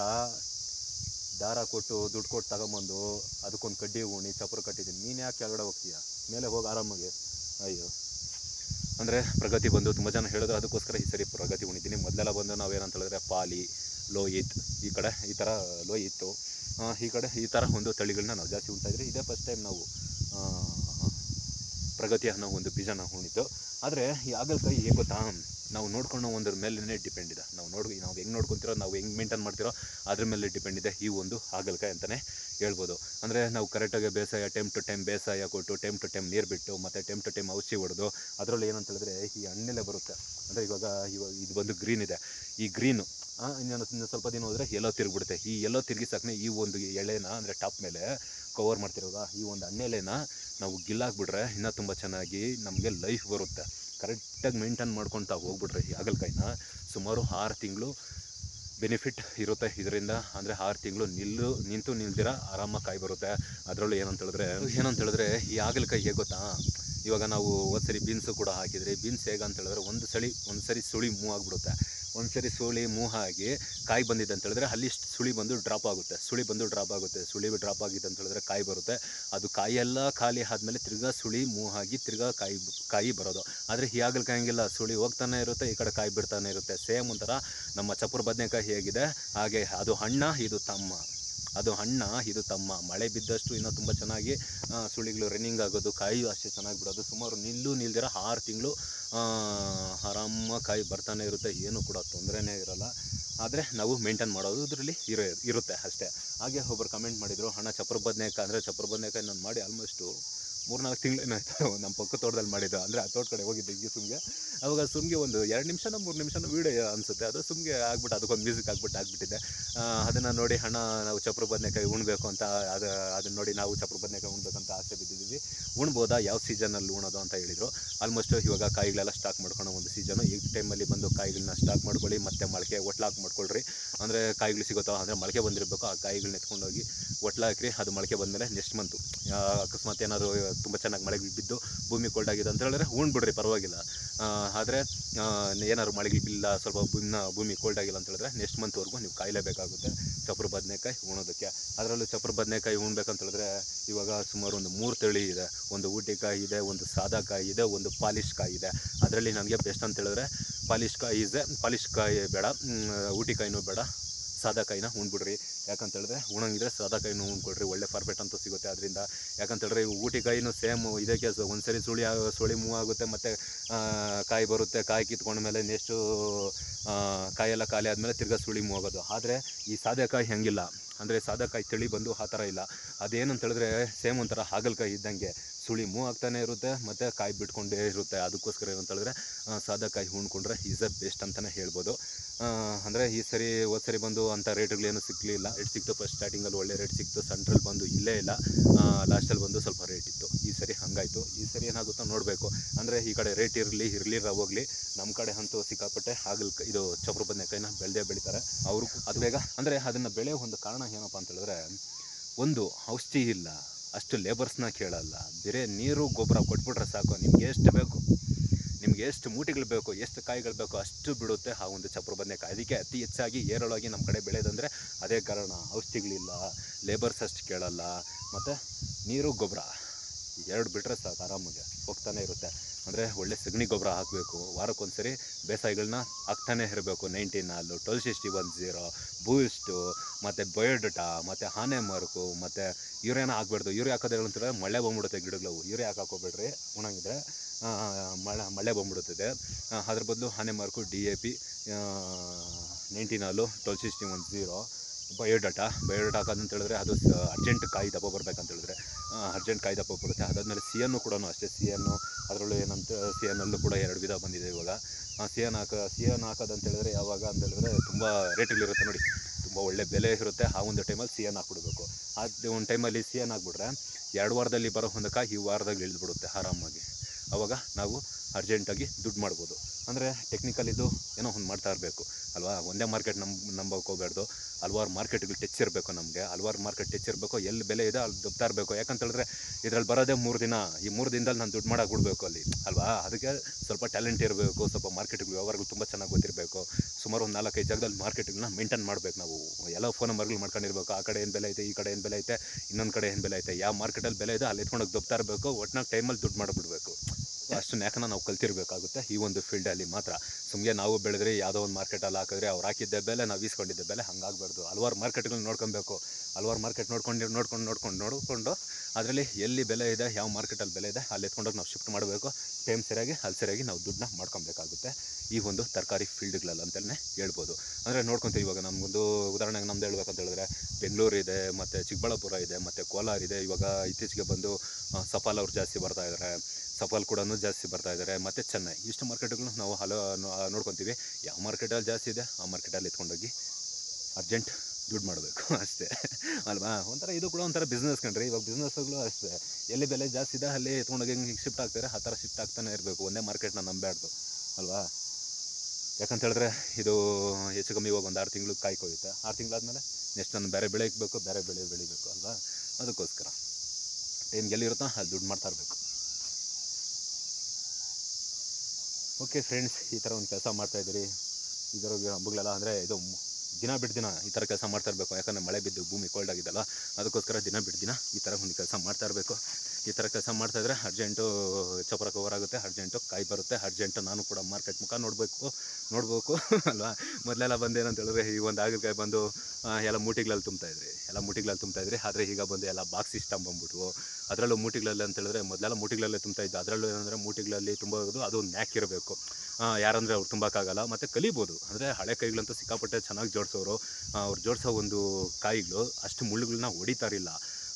ದಾರ ಕೊಟ್ಟು ದುಡ್ಡು ಕೊಟ್ಟು ತಗೊಂಬಂದು ಅದಕ್ಕೊಂದು ಕಡ್ಡಿ ಉಣಿ ಚಪ್ಪರ ಕಟ್ಟಿದ್ದೀನಿ ನೀನು ಯಾಕೆ ಕೆಳಗಡೆ ಹೋಗ್ತೀಯಾ ಮೇಲೆ ಹೋಗಿ ಆರಾಮಾಗಿ ಅಯ್ಯೋ ಅಂದರೆ ಪ್ರಗತಿ ಬಂದು ತುಂಬ ಜನ ಹೇಳಿದ್ರು ಅದಕ್ಕೋಸ್ಕರ ಈ ಸರಿ ಪ್ರಗತಿ ಉಣಿದ್ದೀನಿ ಮೊದಲೆಲ್ಲ ಬಂದು ನಾವೇನಂತ ಹೇಳಿದ್ರೆ ಪಾಲಿ ಲೋಯಿತ್ ಈ ಕಡೆ ಈ ಥರ ಲೋಯಿತ್ತು ಆ, ಈ ಕಡೆ ಈ ಥರ ಒಂದು ತಳಿಗಳನ್ನ ನಾವು ಜಾಸ್ತಿ ಉಣ್ತಾ ಇದ್ರಿ ಇದೇ ಫಸ್ಟ್ ಟೈಮ್ ನಾವು ಆ, ಪ್ರಗತಿ ಅನ್ನೋ ಒಂದು ಬೀಜನ ಉಣಿತು ಆದರೆ ಈ ಹಾಗಲಕಾಯಿ ಹೇಗೆ ಗೊತ್ತಾ ನಾವು ನೋಡ್ಕೊಳ್ಳೋ ಒಂದ್ರ ಮೇಲೇ ಡಿಪೆಂಡ್ ಇದೆ ನಾವು ನೋಡಿ ನಾವು ಹೆಂಗೆ ನೋಡ್ಕೊತಿರೋ ನಾವು ಹೆಂಗೆ ಮೇಂಟೈನ್ ಮಾಡ್ತಿರೋ ಅದ್ರ ಮೇಲೆ ಡಿಪೆಂಡ್ ಇದೆ ಈ ಒಂದು ಹಾಗಲಕಾಯಿ ಅಂತಲೇ ಹೇಳ್ಬೋದು ಅಂದರೆ ನಾವು ಕರೆಕ್ಟಾಗಿ ಬೇಸಾಯ ಟೈಮ್ ಟು ಟೈಮ್ ಬೇಸಾಯ ಕೊಟ್ಟು ಟೈಮ್ ಟು ಟೈಮ್ ನೀರು ಬಿಟ್ಟು ಮತ್ತು ಟೈಮ್ ಟು ಟೈಮ್ ಔಷಧಿ ಹೊಡೆದು ಅದರಲ್ಲಿ ಏನಂತ ಹೇಳಿದ್ರೆ ಈ ಹಣ್ಣೆಲೆ ಬರುತ್ತೆ ಅಂದರೆ ಇವಾಗ ಇವಾಗ ಇದು ಬಂದು ಗ್ರೀನ್ ಇದೆ ಈ ಗ್ರೀನು ಇನ್ನೊಂದು ಇನ್ನು ಸ್ವಲ್ಪ ದಿನ ಹೋದರೆ ಎಲ್ಲೋ ತಿರುಗಿಬಿಡುತ್ತೆ ಈ ಎಲ್ಲೋ ತಿರುಗಿಸಕ್ಕೆ ಈ ಒಂದು ಎಳೆನ ಅಂದರೆ ಟಾಪ್ ಮೇಲೆ ಕವರ್ ಮಾಡ್ತಿರೋದ ಈ ಒಂದು ಹಣ್ಣೆಲೆನ ನಾವು ಗಿಲ್ಲಾಕ್ಬಿಟ್ರೆ ಇನ್ನೂ ತುಂಬ ಚೆನ್ನಾಗಿ ನಮಗೆ ಲೈಫ್ ಬರುತ್ತೆ ಕರೆಕ್ಟಾಗಿ ಮೇಂಟೈನ್ ಮಾಡ್ಕೊತಾ ಹೋಗ್ಬಿಟ್ರೆ ಈ ಹಾಗಲಕಾಯಿನ ಸುಮಾರು ಆರು ತಿಂಗಳು ಬೆನಿಫಿಟ್ ಇರುತ್ತೆ ಇದರಿಂದ ಅಂದರೆ ಆರು ತಿಂಗಳು ನಿಲ್ಲು ನಿಂತು ನಿಲ್ದಿರ ಆರಾಮಾಗಿ ಕಾಯಿ ಬರುತ್ತೆ ಅದರಲ್ಲೂ ಏನಂತ ಹೇಳಿದ್ರೆ ಏನಂತ ಹೇಳಿದ್ರೆ ಈ ಹಾಗಲಕಾಯಿ ಹೇಗೆ ಗೊತ್ತಾ ಇವಾಗ ನಾವು ಒಂದು ಸರಿ ಬೀನ್ಸು ಕೂಡ ಹಾಕಿದ್ರಿ ಬೀನ್ಸ್ ಹೇಗೆ ಅಂತ ಹೇಳಿದ್ರೆ ಒಂದು ಸಳಿ ಒಂದು ಸರಿ ಸುಳಿ ಮೂವ್ ಆಗಿಬಿಡುತ್ತೆ ಒಂದು ಸರಿ ಸುಳಿ ಮೂವ್ ಆಗಿ ಕಾಯಿ ಬಂದಿದೆ ಅಂತ ಹೇಳಿದ್ರೆ ಅಲ್ಲಿ ಸುಳಿ ಬಂದು ಡ್ರಾಪ್ ಆಗುತ್ತೆ ಸುಳಿ ಬಂದು ಡ್ರಾಪ್ ಆಗುತ್ತೆ ಸುಳಿ ಡ್ರಾಪ್ ಆಗಿದೆ ಅಂತ ಹೇಳಿದ್ರೆ ಕಾಯಿ ಬರುತ್ತೆ ಅದು ಕಾಯೆಲ್ಲ ಖಾಲಿ ಆದಮೇಲೆ ತಿರ್ಗಾ ಸುಳಿ ಮೂವ್ ಆಗಿ ತಿರ್ಗಾ ಕಾಯಿ ಕಾಯಿ ಬರೋದು ಆದರೆ ಈ ಹಾಗಲಕಾಯಿ ಹಂಗಿಲ್ಲ ಸುಳಿ ಹೋಗ್ತಾನೆ ಇರುತ್ತೆ ಈ ಕಡೆ ಕಾಯಿ ಬಿಡ್ತಾನೆ ಇರುತ್ತೆ ಸೇಮ್ ಒಂಥರ ನಮ್ಮ ಚಪ್ಪರ ಬದನೆಕಾಯಿ ಹೇಗಿದೆ ಹಾಗೆ ಅದು ಹಣ್ಣ ಇದು ತಮ್ಮ ಅದು ಹಣ್ಣ ಇದು ತಮ್ಮ ಮಳೆ ಬಿದ್ದಷ್ಟು ಇನ್ನೂ ತುಂಬ ಚೆನ್ನಾಗಿ ಆ, ಸುಳಿಗಳು ರನ್ನಿಂಗ್ ಆಗೋದು ಕಾಯಿ ಅಷ್ಟೇ ಚೆನ್ನಾಗಿ ಬಿಡೋದು ಸುಮಾರು ನಿಲ್ಲು ನಿಲ್ದಿರ ಆರು ತಿಂಗಳು ಆರಾಮಾಗಿ ಕಾಯಿ ಬರ್ತಾನೆ ಇರುತ್ತೆ ಏನು ಕೂಡ ತೊಂದರೆನೇ ಇರಲ್ಲ ಆದರೆ ನಾವು ಮೇಂಟೈನ್ ಮಾಡೋದು ಇದರಲ್ಲಿ ಇರೋ ಇರುತ್ತೆ ಅಷ್ಟೇ ಹಾಗೆ ಒಬ್ಬರು ಕಮೆಂಟ್ ಮಾಡಿದರು ಹಣ ಚಪ್ರ ಬದನೇಕಾಯಿ ಅಂದರೆ ಚಪ್ರ ಬದನೇಕಾಯಿ ನಾನು ಮಾಡಿ ಆಲ್ಮೋಸ್ಟು ಮೂರ್ನಾಲ್ಕು ತಿಂಗಳೇನಾಯ್ತು ನಮ್ಮ ಪಕ್ಕ ತೋಟದಲ್ಲಿ ಮಾಡಿದ್ದು ಅಂದರೆ ಆ ತೋಟ ಕಡೆ ಹೋಗಿದ್ದೆ ಹಿಂಗೆ ಸುಮ್ಗೆ ಅವಾಗ ಸುಮ್ಗೆ ಒಂದು ಎರಡು ನಿಮಿಷನ ಮೂರು ನಿಮಿಷನ ವೀಡಿಯೋ ಅನಿಸುತ್ತೆ ಅದು ಸುಮ್ಗೆ ಆಗ್ಬಿಟ್ಟು ಅದಕ್ಕೊಂದು ಮ್ಯೂಸಿಕ್ ಆಗ್ಬಿಟ್ಟು ಆಗ್ಬಿಟ್ಟಿದೆ ಅದನ್ನು ನೋಡಿ ಹಣ ನಾವು ಚಪ್ರ ಬದನೆಕಾಯಿ ಉಣ್ಬೇಕು ಅಂತ ಅದು ಅದನ್ನ ನೋಡಿ ನಾವು ಚಪ್ರ ಬದನೆಕಾಯಿ ಉಣ್ಬೇಕಂತ ಆಸೆ ಬಿದ್ದಿದ್ದೀವಿ ಉಣ್ಬೋದಾ ಯಾವ ಸೀಸನಲ್ಲಿ ಉಣೋದು ಅಂತ ಹೇಳಿದರು ಆಲ್ಮೋಸ್ಟ್ ಇವಾಗ ಕಾಯಿಗಳೆಲ್ಲ ಸ್ಟಾಕ್ ಮಾಡ್ಕೊಳ್ಳೋ ಒಂದು ಸೀಸನು ಈ ಟೈಮಲ್ಲಿ ಬಂದು ಕಾಯಿಗಳನ್ನ ಸ್ಟಾಕ್ ಮಾಡ್ಕೊಳ್ಳಿ ಮತ್ತೆ ಮೊಳಕೆ ಒಟ್ಲಾಕ್ ಮಾಡ್ಕೊಳ್ರಿ ಅಂದರೆ ಕಾಯಿಗಳು ಸಿಗುತ್ತೋ ಅಂದರೆ ಮೊಳಕೆ ಬಂದಿರಬೇಕು ಆ ಕಾಯಿಗಳನ್ನ ಎತ್ಕೊಂಡೋಗಿ ಒಟ್ಲ ಹಾಕ್ರಿ ಅದು ಮೊಳಕೆ ಬಂದಮೇಲೆ ನೆಕ್ಸ್ಟ್ ಮಂತು ಅಕಸ್ಮಾತ್ ಏನಾದ್ರು ತುಂಬ ಚೆನ್ನಾಗಿ ಮಳೆಗೆ ಬಿದ್ದು ಭೂಮಿ ಕೋಲ್ಡ್ ಆಗಿದೆ ಅಂತ ಹೇಳಿದ್ರೆ ಉಣ್ಬಿಡ್ರಿ ಪರವಾಗಿಲ್ಲ ಆದರೆ ಏನಾದ್ರು ಮಳೆಗೆ ಬಿಲ್ಲ ಸ್ವಲ್ಪ ಭೂಮಿನ ಭೂಮಿ ಕೋಲ್ಡ್ ಆಗಿಲ್ಲ ಅಂತ ಹೇಳಿದ್ರೆ ನೆಕ್ಸ್ಟ್ ಮಂತ್ವರೆಗೂ ನೀವು ಕಾಯಲೇಬೇಕಾಗುತ್ತೆ ಚಪ್ರ ಬದನೆಕಾಯಿ ಉಣೋದಕ್ಕೆ ಅದರಲ್ಲೂ ಚಪ್ರ ಬದನೆಕಾಯಿ ಉಣ್ಬೇಕಂತ ಹೇಳಿದ್ರೆ ಇವಾಗ ಸುಮಾರು ಒಂದು ಮೂರು ತಳಿ ಇದೆ ಒಂದು ಊಟಿಕಾಯಿ ಇದೆ ಒಂದು ಸಾದಾ ಕಾಯಿ ಇದೆ ಒಂದು ಪಾಲಿಶ್ ಕಾಯಿ ಇದೆ ಅದರಲ್ಲಿ ನನಗೆ ಬೆಸ್ಟ್ ಅಂತ ಹೇಳಿದ್ರೆ ಪಾಲಿಶ್ ಕಾಯಿ ಇದೆ ಪಾಲಿಶ್ ಕಾಯಿ ಬೇಡ ಮ್, ಊಟಿಕಾಯಿನೂ ಬೇಡ ಸಾದಾ ಕಾಯಿನ ಉಣ್ಬಿಡ್ರಿ ಯಾಕಂತ ಹೇಳಿದ್ರೆ ಉಣಂಗಿದ್ರೆ ಸಾದಾ ಕಾಯಿನೂ ಉಣ್ಕೊಳ್ರಿ ಒಳ್ಳೆ ಫಾರ್ಫೆಟ್ ಅಂತೂ ಸಿಗುತ್ತೆ ಅದರಿಂದ ಯಾಕಂತ ಹೇಳಿದ್ರೆ ಇವು ಊಟಿಕಾಯಿನೂ ಸೇಮ್ ಇದೇ ಕೆಲಸ ಒಂದ್ಸರಿ ಸುಳಿ ಆ- ಸುಳಿ ಮೂವ್ ಆಗುತ್ತೆ ಮತ್ತು ಕಾಯಿ ಬರುತ್ತೆ ಕಾಯಿ ಕಿತ್ಕೊಂಡ ಮೇಲೆ ನೆಕ್ಸ್ಟು ಕಾಯೆಲ್ಲ ಖಾಲಿ ಆದಮೇಲೆ ತಿರ್ಗಾ ಸುಳಿ ಮೂವ್ ಆಗೋದು ಆದರೆ ಈ ಸಾದೆಕಾಯಿ ಹೆಂಗಿಲ್ಲ ಅಂದರೆ ಸಾದೆಕಾಯಿ ತಳಿ ಬಂದು ಆ ಥರ ಇಲ್ಲ ಅದೇನಂತ ಹೇಳಿದ್ರೆ ಸೇಮ್ ಒಂಥರ ಹಾಗಲಕಾಯಿ ಇದ್ದಂಗೆ ಸುಳಿ ಮೂವ್ ಆಗ್ತಾನೆ ಇರುತ್ತೆ ಮತ್ತು ಕಾಯಿ ಬಿಟ್ಕೊಂಡೇ ಇರುತ್ತೆ ಅದಕ್ಕೋಸ್ಕರ ಏನಂತ ಹೇಳಿದ್ರೆ ಆ, ಸಾದೆಕಾಯಿ ಉಣ್ಕೊಂಡ್ರೆ ಈಸ್ ಅ ಬೆಸ್ಟ್ ಅಂತಲೇ ಹೇಳ್ಬೋದು ಅಂದರೆ ಈ ಸರಿ ಹೋದ ಸರಿ ಬಂದು ಅಂಥ ರೇಟ್ಗಳೇನು ಸಿಕ್ಕಲಿಲ್ಲ ರೇಟ್ ಸಿಕ್ತು ಫಸ್ಟ್ ಸ್ಟಾರ್ಟಿಂಗಲ್ಲಿ ಒಳ್ಳೆ ರೇಟ್ ಸಿಕ್ತು ಸೆಂಟ್ರಲ್ಲಿ ಬಂದು ಇಲ್ಲೇ ಇಲ್ಲ ಲಾಸ್ಟಲ್ಲಿ ಬಂದು ಸ್ವಲ್ಪ ರೇಟ್ ಇತ್ತು ಈ ಸರಿ ಹಂಗಾಯಿತು ಈ ಸರಿ ಏನಾಗುತ್ತೋ ನೋಡಬೇಕು ಅಂದರೆ ಈ ಕಡೆ ರೇಟ್ ಇರಲಿ ಇರಲಿಲ್ಲ ಹೋಗ್ಲಿ ನಮ್ಮ ಕಡೆ ಅಂತೂ ಸಿಕ್ಕಾಪಟ್ಟೆ ಹಾಗಲ್ ಇದು ಚಪ್ರ ಬದನೆಕಾಯಿನ ಬೆಳೆದೇ ಬೆಳಿತಾರೆ ಅವರು ಅದು ಬೇಗ ಅಂದರೆ ಅದನ್ನು ಬೆಳೆಯೋ ಒಂದು ಕಾರಣ ಏನಪ್ಪ ಅಂತ ಹೇಳಿದ್ರೆ ಒಂದು ಔಷಧಿ ಇಲ್ಲ ಅಷ್ಟು ಲೇಬರ್ಸ್ನ ಕೇಳಲ್ಲ ಬೇರೆ ನೀರು ಗೊಬ್ಬರ ಕೊಟ್ಬಿಟ್ರೆ ಸಾಕು ನಿಮ್ಗೆ ಎಷ್ಟು ಬೇಕು ನಿಮ್ಗೆ ಎಷ್ಟು ಮೂಟಿಗಳು ಬೇಕು ಎಷ್ಟು ಕಾಯಿಗಳು ಬೇಕು ಅಷ್ಟು ಬಿಡುತ್ತೆ ಆ ಒಂದು ಚಪ್ರ ಬದನೆಕಾಯಿ ಅದಕ್ಕೆ ಅತಿ ಹೆಚ್ಚಾಗಿ ಏರಳವಾಗಿ ನಮ್ಮ ಕಡೆ ಬೆಳೆಯೋದಂದರೆ ಅದೇ ಕಾರಣ ಔಷಧಿಗಳಿಲ್ಲ ಲೇಬರ್ಸ್ ಅಷ್ಟು ಕೇಳಲ್ಲ ಮತ್ತು ನೀರು ಗೊಬ್ಬರ ಎರಡು ಬಿಟ್ಟರೆ ಸಾಕು ಆರಾಮಾಗಿ ಹೋಗ್ತಾನೆ ಇರುತ್ತೆ ಅಂದರೆ ಒಳ್ಳೆ ಸಗಣಿ ಗೊಬ್ಬರ ಹಾಕಬೇಕು ವಾರಕ್ಕೊಂದ್ಸರಿ ಬೇಸಾಯಗಳನ್ನ ಹಾಕ್ತಾನೆ ಇರಬೇಕು nineteen all twelve sixty one zero boost ಮತ್ತು ಬಯೋಡಟಾ ಮತ್ತು ಆನೆ ಮಾರ್ಕು ಮತ್ತು ಯೂರಿಯಾನ ಹಾಕ್ಬಾರ್ದು ಯೂರಿಯಾ ಹಾಕೋದು ಅಂತಂದರೆ ಮಳೆ ಬಂದ್ಬಿಡುತ್ತೆ ಗಿಡಗಳು ಯೂರಿಯಾ ಹಾಕೋಬೇಡ್ರಿ ಉಣಂಗಿದ್ರೆ ಆ, ಮಳೆ ಮಳೆ ಬಂದ್ಬಿಡುತ್ತದೆ ಆ, ಅದ್ರ ಬದಲು ಆನೆ mark D A P nineteen all twelve sixty one zero biodata biodata ಹಾಕೋದಂತ ಹೇಳಿದ್ರೆ ಅದು ಅರ್ಜೆಂಟ್ ಕಾಯಿ ದಪ್ಪ ಬರ್ಬೇಕಂತ ಹೇಳಿದ್ರೆ ಅರ್ಜೆಂಟ್ ಕಾಯಿ ದಪ್ಪ ಬರುತ್ತೆ ಅದಾದಮೇಲೆ ಸಿ ಎನ್ನು ಕೂಡ ಅಷ್ಟೇ ಸಿ ಎನ್ನು ಅದರಲ್ಲೂ ಏನಂತ ಸಿ ಎನ್ನಲ್ಲೂ ಕೂಡ ಎರಡು ವಿಧ ಬಂದಿದೆ ಇವಾಗ ಸಿ ಎನ್ ಹಾಕ ಸಿ ಎನ್ ಹಾಕೋದಂತ ಹೇಳಿದ್ರೆ ಯಾವಾಗ ಅಂತ ಹೇಳಿದ್ರೆ ತುಂಬ ರೇಟಲ್ಲಿರುತ್ತೆ ನೋಡಿ ತುಂಬ ಒಳ್ಳೆ ಬೆಲೆ ಇರುತ್ತೆ ಆ ಒಂದು ಟೈಮಲ್ಲಿ ಸಿ ಎನ್ ಹಾಕ್ಬಿಡ್ಬೇಕು ಅದು ಒಂದು ಟೈಮಲ್ಲಿ ಸಿ ಎನ್ ಹಾಕ್ಬಿಟ್ರೆ ಎರಡು ವಾರದಲ್ಲಿ ಬರೋ ಒಂದು ಕಾಯಿ ಈ ವಾರದಾಗ ಇಳಿದ್ಬಿಡುತ್ತೆ ಆರಾಮಾಗಿ ಆವಾಗ ನಾವು ಅರ್ಜೆಂಟಾಗಿ ದುಡ್ಡು ಮಾಡ್ಬೋದು ಅಂದರೆ ಟೆಕ್ನಿಕಲ್ ಇದು ಏನೋ ಒಂದು ಮಾಡ್ತಾ ಇರಬೇಕು ಅಲ್ವಾ ಒಂದೇ ಮಾರ್ಕೆಟ್ ನಂಬ ನಂಬಕ್ಕೆ ಹೋಗ್ಬಾರ್ದು ಹಲ್ವಾರು ಮಾರ್ಕೆಟ್ಗಳು ಟಚ್ ಇರಬೇಕು ನಮಗೆ ಹಲ್ವಾರು ಮಾರ್ಕೆಟ್ ಟಚ್ ಇರಬೇಕು ಎಲ್ಲಿ ಬೆಲೆ ಇದೆ ಅಲ್ಲಿ ದಬ್ತಾ ಇರಬೇಕು ಯಾಕಂತ ಹೇಳಿದ್ರೆ ಇದ್ರಲ್ಲಿ ಬರೋದೇ ಮೂರು ದಿನ ಈ ಮೂರು ದಿನದಲ್ಲಿ ನಾನು ದುಡ್ಡು ಮಾಡಕ್ಕೆ ಬಿಡಬೇಕು ಅಲ್ಲಿ ಅಲ್ವಾ ಅದಕ್ಕೆ ಸ್ವಲ್ಪ ಟ್ಯಾಲೆಂಟ್ ಇರಬೇಕು ಸ್ವಲ್ಪ ಮಾರ್ಕೆಟ್ಗಳು ವ್ಯವಹಾರಗಳು ತುಂಬ ಚೆನ್ನಾಗಿ ಗೊತ್ತಿರಬೇಕು ಸುಮಾರು ಒಂದು ನಾಲ್ಕೈದು ಜಾಗದಲ್ಲಿ ಮಾರ್ಕೆಟ್ಗಳನ್ನ ಮೇಂಟೈನ್ ಮಾಡ್ಬೇಕು ನಾವು ಎಲ್ಲ ಫೋನ್ ನಂಬರ್ಗಳು ಮಾಡ್ಕೊಂಡಿರ್ಬೇಕು ಆ ಕಡೆ ಏನು ಬೆಲೆ ಐತೆ ಈ ಕಡೆ ಏನು ಬೆಲೆ ಐತೆ ಇನ್ನೊಂದು ಕಡೆ ಏನು ಬೆಲೆ ಐತೆ ಯಾವ ಮಾರ್ಕೆಟಲ್ಲಿ ಬೆಲೆ ಇದೆ ಅಲ್ಲಿ ಎತ್ಕೊಂಡೋಗಿ ದಬ್ತಾ ಇರಬೇಕು ಒಟ್ಟಿನಾಗ ಟೈಮಲ್ಲಿ ದುಡ್ಡು ಮಾಡಿಬಿಡ್ಬೇಕು ಅಷ್ಟು ನ್ಯಾಕನ ನಾವು ಕಲ್ತಿರ್ಬೇಕಾಗುತ್ತೆ ಈ ಒಂದು ಫೀಲ್ಡಲ್ಲಿ ಮಾತ್ರ ಸುಮ್ಮನೆ ನಾವು ಬೆಳೆದ್ರೆ ಯಾವುದೋ ಒಂದು ಮಾರ್ಕೆಟಲ್ಲಿ ಹಾಕಿದ್ರೆ ಅವ್ರು ಹಾಕಿದ್ದ ಬೆಲೆ ನಾವು ಈಸ್ಕೊಂಡಿದ್ದ ಬೆಲೆ ಹಂಗಾಗಬಾರ್ದು ಹಲವಾರು ಮಾರ್ಕೆಟ್ಗಳನ್ನ ನೋಡ್ಕೊಬೇಕು ಹಲವಾರು ಮಾರ್ಕೆಟ್ ನೋಡ್ಕೊಂಡು ನೋಡ್ಕೊಂಡು ನೋಡ್ಕೊಂಡು ನೋಡಿಕೊಂಡು ಅದರಲ್ಲಿ ಎಲ್ಲಿ ಬೆಲೆ ಇದೆ ಯಾವ ಮಾರ್ಕೆಟಲ್ಲಿ ಬೆಲೆ ಇದೆ ಅಲ್ಲಿ ಎತ್ಕೊಂಡೋಗಿ ನಾವು ಶಿಫ್ಟ್ ಮಾಡಬೇಕು ಟೈಮ್ ಸರಿಯಾಗಿ ಅಲ್ಲಿ ಸರಿಯಾಗಿ ನಾವು ದುಡ್ಡನ್ನ ಮಾಡ್ಕೊಬೇಕಾಗುತ್ತೆ ಈ ಒಂದು ತರಕಾರಿ ಫೀಲ್ಡ್ಗಳಲ್ಲಿ ಅಂತಲೇ ಹೇಳ್ಬೋದು ಅಂದರೆ ನೋಡ್ಕೊತೀವಿ ಇವಾಗ ನಮಗೊಂದು ಉದಾಹರಣೆಗೆ ನಮ್ದು ಹೇಳ್ಬೇಕಂತ ಹೇಳಿದ್ರೆ ಬೆಂಗಳೂರು ಇದೆ ಮತ್ತು ಚಿಕ್ಕಬಳ್ಳಾಪುರ ಇದೆ ಮತ್ತು ಕೋಲಾರ ಇದೆ ಇವಾಗ ಇತ್ತೀಚೆಗೆ ಬಂದು ಆ, ಸಫಾಲ್ ಅವ್ರು ಜಾಸ್ತಿ ಬರ್ತಾ ಇದ್ದಾರೆ ಸಫಾಲ್ ಕೂಡ ಜಾಸ್ತಿ ಬರ್ತಾ ಇದ್ದಾರೆ ಮತ್ತು ಚೆನ್ನೈ ಇಷ್ಟು ಮಾರ್ಕೆಟ್ಗಳು ನಾವು ಹಲೋ ನೋಡ್ಕೊತೀವಿ ಯಾವ ಮಾರ್ಕೆಟಲ್ಲಿ ಜಾಸ್ತಿ ಇದೆ ಆ ಮಾರ್ಕೆಟಲ್ಲಿ ಎತ್ಕೊಂಡೋಗಿ ಅರ್ಜೆಂಟ್ ದುಡ್ಡು ಮಾಡಬೇಕು ಅಷ್ಟೇ ಅಲ್ವಾ ಒಂಥರ ಇದು ಕೂಡ ಒಂಥರ ಬಿಸ್ನೆಸ್ ಕಣ್ರಿ ಇವಾಗ ಬಿಸ್ನೆಸ್ಗಳು ಅಷ್ಟೇ ಎಲ್ಲಿ ಬೆಲೆ ಜಾಸ್ತಿ ಇದೆ ಅಲ್ಲಿ ಎತ್ಕೊಂಡೋಗಿ ಹಿಂಗೆ ಶಿಫ್ಟ್ ಆಗ್ತಾರೆ ಆ ಥರ ಶಿಫ್ಟ್ ಆಗ್ತಾನೆ ಇರಬೇಕು ಒಂದೇ ಮಾರ್ಕೆಟ್ನ ನಂಬಾರ್ದು ಅಲ್ವಾ ಯಾಕಂತ ಹೇಳಿದ್ರೆ ಇದು ಹೆಚ್ಚು ಕಮ್ಮಿ ಇವಾಗ ಒಂದು ಆರು ತಿಂಗಳು ಕಾಯಿ ಕೊಯ್ಯುತ್ತೆ ಆರು ತಿಂಗಳಾದ್ಮೇಲೆ ನೆಕ್ಸ್ಟ್ ನಾನು ಬೇರೆ ಬೆಳೆ ಇಕ್ಬೇಕು ಬೇರೆ ಬೆಳೆ ಬೆಳಿಬೇಕು ಅಲ್ವಾ ಅದಕ್ಕೋಸ್ಕರ ಟೈಮ್ಗೆ ಎಲ್ಲಿರುತ್ತೋ ಅಲ್ಲಿ ದುಡ್ಡು ಮಾಡ್ತಾ ಇರಬೇಕು ಓಕೆ ಫ್ರೆಂಡ್ಸ್ ಈ ಥರ ಒಂದು ಕೆಲಸ ಮಾಡ್ತಾಯಿದ್ದೀರಿ ಇದರ ಹಬ್ಬಗಳೆಲ್ಲ ಅಂದರೆ ಇದು ಮ್- ದಿನ ಬಿಟ್ಟು ದಿನ ಈ ಥರ ಕೆಲಸ ಮಾಡ್ತಾ ಇರಬೇಕು ಯಾಕಂದರೆ ಮಳೆ ಬಿದ್ದು ಭೂಮಿ ಕೋಲ್ಡ್ ಆಗಿದ್ದಲ್ಲ ಅದಕ್ಕೋಸ್ಕರ ದಿನ ಬಿಟ್ಟು ದಿನ ಈ ಥರ ಒಂದು ಕೆಲಸ ಮಾಡ್ತಾ ಇರಬೇಕು ಈ ಥರ ಕೆಲಸ ಮಾಡ್ತಾ ಇದ್ರೆ ಅರ್ಜೆಂಟು ಚಪರ ಕವರ್ ಆಗುತ್ತೆ ಅರ್ಜೆಂಟು ಕಾಯಿ ಬರುತ್ತೆ ಅರ್ಜೆಂಟು ನಾನು ಕೂಡ ಮಾರ್ಕೆಟ್ ಮುಖ ನೋಡಬೇಕು ನೋಡಬೇಕು ಅಲ್ವಾ ಮೊದಲೆಲ್ಲ ಬಂದು ಏನಂತ ಹೇಳಿದ್ರೆ ಈ ಒಂದು ಹಾಗಲಕಾಯಿ ಬಂದು ಆ, ಎಲ್ಲ ಮೂಟಿಗಳಲ್ಲಿ ತುಂಬ್ತಾ ಇದ್ರಿ ಎಲ್ಲ ಮೂಟಿಗಳಲ್ಲಿ ತುಂಬ್ತಾ ಇದ್ರಿ ಆದರೆ ಈಗ ಬಂದು ಎಲ್ಲ ಬಾಕ್ಸ್ ಸಿಸ್ಟಮ್ ಬಂದ್ಬಿಟ್ವು ಅದರಲ್ಲೂ ಮೂಟಿಗಳಲ್ಲಿ ಅಂತ ಹೇಳಿದ್ರೆ ಮೊದಲೆಲ್ಲ ಮೂಟಿಗಳಲ್ಲೇ ತುಂಬ್ತಾ ಇದ್ದು ಅದರಲ್ಲೂ ಏನಂದರೆ ಮೂಟಿಗಳಲ್ಲಿ ತುಂಬೋದು ಅದು ಒಂದು ನ್ಯಾಕ್ ಇರಬೇಕು ಯಾರಂದರೆ ಅವ್ರು ತುಂಬಕ್ಕಾಗಲ್ಲ ಮತ್ತು ಕಲಿಬೋದು ಅಂದರೆ ಹಳೆ ಕೈಗಳಂತೂ ಸಿಕ್ಕಾಪಟ್ಟೆ ಚೆನ್ನಾಗಿ ಜೋಡಿಸೋರು ಅವ್ರು ಜೋಡಿಸೋ ಒಂದು ಕಾಯಿಗಳು ಅಷ್ಟು ಮುಳ್ಳುಗಳನ್ನ ಹೊಡಿತಾರಿಲ್ಲ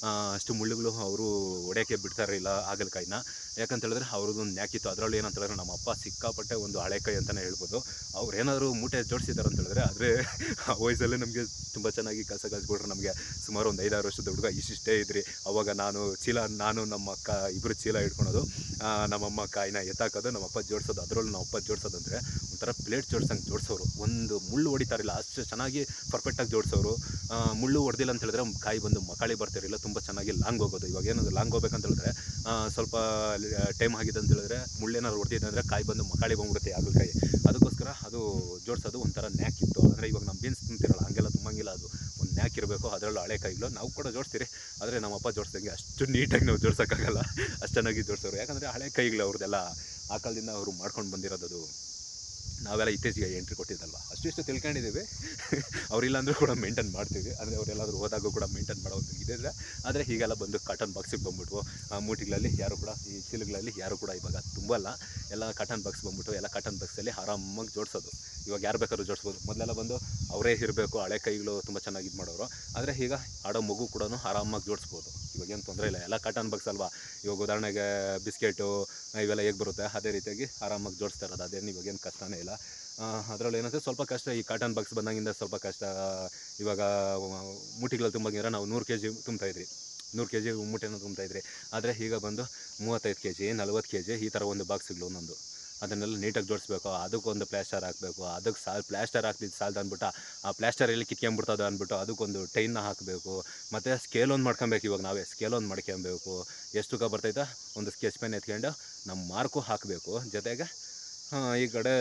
ಆ, ಅಷ್ಟು ಮುಳ್ಳುಗಳು ಅವರು ಹೊಡೆಯೋಕ್ಕೆ ಬಿಡ್ತಾರೆ ಇಲ್ಲ ಹಾಗಲಕಾಯಿನ ಯಾಕಂತ ಹೇಳಿದ್ರೆ ಅವ್ರದ್ದೊಂದು ನ್ಯಾಕಿತ್ತು ಅದರಲ್ಲೂ ಏನಂತ ಹೇಳಿದ್ರೆ ನಮ್ಮ ಅಪ್ಪ ಸಿಕ್ಕಾಪಟ್ಟೆ ಒಂದು ಹಳೆ ಕೈ ಅಂತಲೇ ಹೇಳ್ಬೋದು ಅವ್ರು ಏನಾದರೂ ಮೂಟೆ ಜೋಡಿಸಿದ್ದಾರೆ ಅಂತ ಹೇಳಿದ್ರೆ ಆದರೆ ಆ ವಯಸ್ಸಲ್ಲೇ ನಮಗೆ ತುಂಬ ಚೆನ್ನಾಗಿ ಕೆಲಸ ಕಲಿಸ್ಬಿಟ್ರು ನಮಗೆ ಸುಮಾರು ಒಂದು ಐದಾರು ವರ್ಷದ ಹುಡುಗ ಇಷ್ಟಿಷ್ಟೇ ಇದ್ರಿ ಅವಾಗ ನಾನು ಚೀಲ ನಾನು ನಮ್ಮ ಅಕ್ಕ ಇಬ್ಬರು ಚೀಲ ಹಿಡ್ಕೊಳೋದು ಆ, ನಮ್ಮಮ್ಮ ಕಾಯಿನ ಎತ್ತಾಕೋದು ನಮ್ಮಪ್ಪ ಜೋಡಿಸೋದು ಅದರಲ್ಲೂ ನಮ್ಮಪ್ಪ ಜೋಡಿಸೋದು ಅಂದರೆ ಒಂಥರ ಪ್ಲೇಟ್ ಜೋಡ್ಸಂಗೆ ಜೋಡಿಸೋರು ಒಂದು ಮುಳ್ಳು ಹೊಡಿತಾರಿಲ್ಲ ಅಷ್ಟು ಚೆನ್ನಾಗಿ ಪರ್ಫೆಕ್ಟಾಗಿ ಜೋಡಿಸೋರು ಆ, ಮುಳ್ಳು ಹೊಡೆದಿಲ್ಲ ಅಂತ ಹೇಳಿದ್ರೆ ಕಾಯಿ ಬಂದು ಮಕಾಳಿ ಬರ್ತಿರಲಿಲ್ಲ ತುಂಬ ಚೆನ್ನಾಗಿ ಲಾಂಗ್ ಹೋಗೋದು ಇವಾಗ ಏನಾದ್ರು ಲಾಂಗ್ ಹೋಗ್ಬೇಕಂತ ಹೇಳಿದ್ರೆ ಆ, ಸ್ವಲ್ಪ ಟೈಮ್ ಆಗಿದೆ ಅಂತ ಹೇಳಿದ್ರೆ ಮುಳ್ಳೇನಾದ್ರು ಹೊಡೆದಿದೆ ಅಂದರೆ ಕಾಯಿ ಬಂದು ಮಕಾಳಿ ಬಂದ್ಬಿಡುತ್ತೆ ಹಾಗಲಕಾಯಿ ಅದಕ್ಕೋಸ್ಕರ ಅದು ಜೋಡಿಸೋದು ಒಂಥರ ನ್ಯಾಕ್ ಇತ್ತು ಅಂದರೆ ಇವಾಗ ನಮ್ಮ ಬೀನ್ಸ್ ತಿಂತಿರಲ್ಲ ಹಂಗೆಲ್ಲ ತುಂಬಂಗಿಲ್ಲ ಅದು ಒಂದು ನ್ಯಾಕ್ ಇರಬೇಕು ಅದರಲ್ಲೂ ಹಳೆ ಕಾಯಿಗಳು ನಾವು ಕೂಡ ಜೋಡಿಸ್ತೀರಿ ಆದರೆ ನಮ್ಮಪ್ಪ ಜೋಡಿಸ್ದಂಗೆ ಅಷ್ಟು ನೀಟಾಗಿ ನಾವು ಜೋಡ್ಸೋಕ್ಕಾಗಲ್ಲ ಅಷ್ಟು ಚೆನ್ನಾಗಿ ಜೋಡಿಸೋರು ಯಾಕಂದರೆ ಹಳೆ ಕೈಗಳು ಅವ್ರದ್ದೆಲ್ಲ ಆ ಕಾಲದಿಂದ ಅವರು ಮಾಡ್ಕೊಂಡು ಬಂದಿರೋದು ಅದು ನಾವೆಲ್ಲ ಇತ್ತೀಚೆಗೆ ಎಂಟ್ರಿ ಕೊಟ್ಟಿದ್ದಲ್ವ ಅಷ್ಟು ಇಷ್ಟು ತಿಳ್ಕೊಂಡಿದ್ದೀವಿ ಅವರಿಲ್ಲ ಅಂದರೂ ಕೂಡ ಮೇಂಟೈನ್ ಮಾಡ್ತೀವಿ ಅಂದರೆ ಅವರೆಲ್ಲಾದರೂ ಹೋದಾಗ ಕೂಡ ಮೇಂಟೈನ್ ಮಾಡೋ ಒಂದು ಇದಿದ್ರೆ ಆದರೆ ಹೀಗೆಲ್ಲ ಬಂದು ಕಾಟನ್ ಬಾಕ್ಸಿಗೆ ಬಂದ್ಬಿಟ್ವು ಆ ಮೂಟಿಗಳಲ್ಲಿ ಯಾರು ಕೂಡ ಈ ಚೀಲಗಳಲ್ಲಿ ಯಾರು ಕೂಡ ಇವಾಗ ತುಂಬಲ್ಲ ಎಲ್ಲ ಕಾಟನ್ ಬಾಕ್ಸ್ ಬಂದ್ಬಿಟ್ಟು ಎಲ್ಲ ಕಾಟನ್ ಬಾಕ್ಸಲ್ಲಿ ಆರಾಮಾಗಿ ಜೋಡಿಸೋದು ಇವಾಗ ಯಾರು ಬೇಕಾದ್ರೂ ಜೋಡಿಸ್ಬೋದು ಮೊದಲೆಲ್ಲ ಬಂದು ಅವರೇ ಇರಬೇಕು ಹಳೆ ಕೈಗಳು ತುಂಬ ಚೆನ್ನಾಗಿ ಇದು ಮಾಡೋರು ಆದರೆ ಈಗ ಆಡೋ ಮಗು ಕೂಡ ಆರಾಮಾಗಿ ಜೋಡಿಸ್ಬೋದು ಇವಾಗ ಏನು ತೊಂದರೆ ಇಲ್ಲ ಎಲ್ಲ ಕಾಟನ್ ಬಾಕ್ಸ್ ಅಲ್ವಾ ಇವಾಗ ಉದಾಹರಣೆಗೆ ಬಿಸ್ಕೆಟು ಇವೆಲ್ಲ ಹೇಗೆ ಬರುತ್ತೆ ಅದೇ ರೀತಿಯಾಗಿ ಆರಾಮಾಗಿ ಜೋಡಿಸ್ತಾ ಇರೋದು ಅದೇನು ಇವಾಗೇನು ಕಷ್ಟನೇ ಇಲ್ಲ ಅದರಲ್ಲಿ ಏನಂದರೆ ಸ್ವಲ್ಪ ಕಷ್ಟ ಈ ಕಾಟನ್ ಬಾಕ್ಸ್ ಬಂದಾಗಿಂದ ಸ್ವಲ್ಪ ಕಷ್ಟ ಇವಾಗ ಮೂಟಿಗಳಲ್ಲಿ ತುಂಬಂಗಿದ್ರೆ ನಾವು ನೂರು ಕೆ ಜಿ ತುಂಬ್ತಾಯಿದ್ರಿ ನೂರು ಕೆ ಜಿ ಮೂಟೆನ ತುಂಬ್ತಾಯಿದ್ರಿ ಆದರೆ ಈಗ ಬಂದು ಮೂವತ್ತೈದು ಕೆ ಜಿ ನಲ್ವತ್ತು ಕೆ ಜಿ ಈ ಥರ ಒಂದು ಬಾಕ್ಸ್ಗಳು ಒಂದೊಂದು ಅದನ್ನೆಲ್ಲ ನೀಟಾಗಿ ಜೋಡಿಸ್ಬೇಕು ಅದಕ್ಕೊಂದು ಪ್ಲಾಸ್ಟರ್ ಹಾಕಬೇಕು ಅದಕ್ಕೆ ಸಾಲ್ ಪ್ಲಾಸ್ಟರ್ ಹಾಕ್ತಿದ್ದು ಸಾಲದು ಅಂದ್ಬಿಟ್ಟು ಆ ಪ್ಲಾಸ್ಟರ್ ಎಲ್ಲಿ ಕಿತ್ಕೊಂಬಿಡ್ತದೆ ಅಂದ್ಬಿಟ್ಟು ಅದಕ್ಕೊಂದು ಟೈನ್ನ ಹಾಕಬೇಕು ಮತ್ತು ಸ್ಕೇಲ್ ಒಂದು ಮಾಡ್ಕೊಬೇಕು ಇವಾಗ ನಾವೇ ಸ್ಕೇಲ್ ಒಂದು ಮಾಡ್ಕೊಬೇಕು ಎಷ್ಟು ತೂಕ ಬರ್ತೈತೆ ಒಂದು ಸ್ಕೆಚ್ ಪೆನ್ ಎತ್ಕೊಂಡು ನಮ್ಮ ಮಾರ್ಕು ಹಾಕಬೇಕು ಜೊತೆಗೆ ಆ, ಈ ಕಡೆ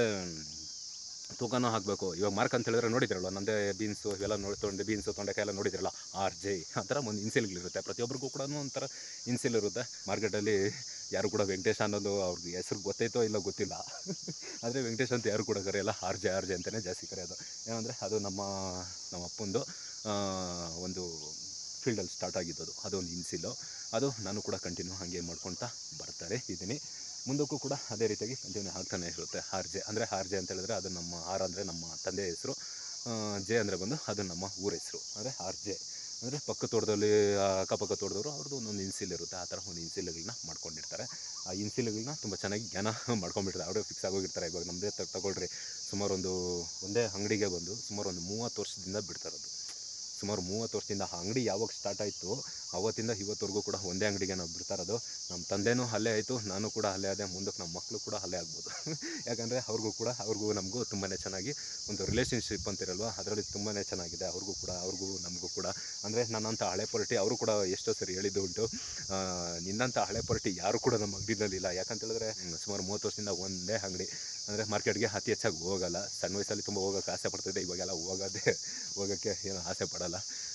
ತೂಕನೂ ಹಾಕಬೇಕು ಇವಾಗ ಮಾರ್ಕ್ ಅಂತ ಹೇಳಿದ್ರೆ ನೋಡಿದ್ರಲ್ವ ನಮ್ಮದೇ ಬೀನ್ಸು ಇವೆಲ್ಲ ನೋಡಿ ತೊಗೊಂಡು ಬೀನ್ಸು ತೊಂಡೆಕಾಯಿ ಎಲ್ಲ ನೋಡಿದ್ರಲ್ಲ ಆರ್ ಜೆ ಆ ಥರ ಒಂದು ಇನ್ಸಿಲ್ಗಳಿರುತ್ತೆ ಪ್ರತಿಯೊಬ್ಬರಿಗೂ ಕೂಡ ಒಂಥರ ಇನ್ಸಿಲ್ ಇರುತ್ತೆ ಮಾರ್ಕೆಟಲ್ಲಿ ಯಾರು ಕೂಡ ವೆಂಕಟೇಶ್ ಅನ್ನೋದು ಅವ್ರಿಗೆ ಹೆಸರು ಗೊತ್ತೈತೋ ಇಲ್ಲ ಗೊತ್ತಿಲ್ಲ ಆದರೆ ವೆಂಕಟೇಶ್ ಅಂತ ಯಾರು ಕೂಡ ಕರೆಯಲ್ಲ ಆರ್ ಜೆ ಆರ್ ಜೆ ಅಂತಲೇ ಜಾಸ್ತಿ ಕರೆಯೋದು ಏನಂದರೆ ಅದು ನಮ್ಮ ನಮ್ಮ ಅಪ್ಪಂದು ಆ, ಒಂದು ಫೀಲ್ಡಲ್ಲಿ ಸ್ಟಾರ್ಟ್ ಆಗಿದ್ದದು ಅದೊಂದು ಇನ್ಸಿಲ್ಲು ಅದು ನಾನು ಕೂಡ ಕಂಟಿನ್ಯೂ ಹಾಗೆ ಮಾಡ್ಕೊಳ್ತಾ ಬರ್ತಾರೆ ಇದ್ದೀನಿ ಮುಂದಕ್ಕೂ ಕೂಡ ಅದೇ ರೀತಿಯಾಗಿ ಕಂಟಿನ್ಯೂ ಆಗ್ತಾನೆ ಇರುತ್ತೆ ಆರ್ ಜೆ ಅಂದರೆ ಆರ್ ಜೆ ಅಂತ ಹೇಳಿದ್ರೆ ಅದು ನಮ್ಮ ಆರ್ ಅಂದರೆ ನಮ್ಮ ತಂದೆ ಹೆಸರು ಜೆ ಅಂದರೆ ಬಂದು ಅದು ನಮ್ಮ ಊರ ಹೆಸರು ಅಂದರೆ ಆರ್ ಜೆ ಅಂದರೆ ಪಕ್ಕ ತೋಟದಲ್ಲಿ ಆ, ಅಕ್ಕಪಕ್ಕ ತೋಟದವರು ಅವ್ರದ್ದು ಒಂದೊಂದು ಇನ್ಸಿಲ್ ಇರುತ್ತೆ ಆ ಥರ ಒಂದು ಇನ್ಸಿಲ್ಗಳನ್ನ ಮಾಡ್ಕೊಂಡಿರ್ತಾರೆ ಆ ಇನ್ಸಿಲ್ಗಳನ್ನ ತುಂಬ ಚೆನ್ನಾಗಿ ಜ್ಞಾನ ಮಾಡ್ಕೊಂಡ್ಬಿಡ್ತಾರೆ ಅವರೇ ಫಿಕ್ಸ್ ಆಗೋಗಿರ್ತಾರೆ ಇವಾಗ ನಮ್ಮದೇ ತಗೊಳ್ರಿ ಸುಮಾರು ಒಂದು ಒಂದೇ ಅಂಗಡಿಗೆ ಬಂದು ಸುಮಾರು ಒಂದು ಮೂವತ್ತು ವರ್ಷದಿಂದ ಬಿಡ್ತಾರದು ಸುಮಾರು ಮೂವತ್ತು ವರ್ಷದಿಂದ ಆ ಅಂಗಡಿ ಯಾವಾಗ ಸ್ಟಾರ್ಟ್ ಆಯಿತು ಅವತ್ತಿಂದ ಇವತ್ತವರೆಗೂ ಕೂಡ ಒಂದೇ ಅಂಗಡಿಗೆ ನಾವು ಬಿಡ್ತಾ ಇರೋದು ನಮ್ಮ ತಂದೆನೂ ಅಲ್ಲೇ ಆಯಿತು ನಾನು ಕೂಡ ಅಲ್ಲೇ ಆದೆ ಮುಂದಕ್ಕೆ ನಮ್ಮ ಮಕ್ಕಳು ಕೂಡ ಅಲ್ಲೇ ಆಗ್ಬೋದು ಯಾಕಂದರೆ ಅವ್ರಿಗೂ ಕೂಡ ಅವ್ರಿಗೂ ನಮಗೂ ತುಂಬಾ ಚೆನ್ನಾಗಿ ಒಂದು ರಿಲೇಷನ್ಶಿಪ್ ಅಂತಿರಲ್ವ ಅದರಲ್ಲಿ ತುಂಬಾ ಚೆನ್ನಾಗಿದೆ ಅವ್ರಿಗೂ ಕೂಡ ಅವ್ರಿಗೂ ನಮಗೂ ಕೂಡ ಅಂದರೆ ನನ್ನಂಥ ಹಳೆ ಪಾರ್ಟಿ ಅವರು ಕೂಡ ಎಷ್ಟೋ ಸರಿ ಹೇಳಿದ್ದು ಉಂಟು ಆ, ನಿನ್ನಂಥ ಹಳೆ ಪಾರ್ಟಿ ಯಾರು ಕೂಡ ನಮ್ಮ ಅಂಗಡಿನಲ್ಲಿ ಇಲ್ಲ ಯಾಕಂತ ಹೇಳಿದ್ರೆ ಹ್ಮ್, ಸುಮಾರು ಮೂವತ್ತು ವರ್ಷದಿಂದ ಒಂದೇ ಅಂಗಡಿ ಅಂದರೆ ಮಾರ್ಕೆಟ್ಗೆ ಅತಿ ಹೆಚ್ಚಾಗಿ ಹೋಗಲ್ಲ ಸಣ್ಣ ವಯಸ್ಸಲ್ಲಿ ತುಂಬ ಹೋಗೋಕ್ಕೆ ಆಸೆ ಪಡ್ತಿದ್ದೆ ಇವಾಗೆಲ್ಲ ಹೋಗೋದೇ ಹೋಗೋಕ್ಕೆ ಏನು ಆಸೆ ಪಡಲ್ಲ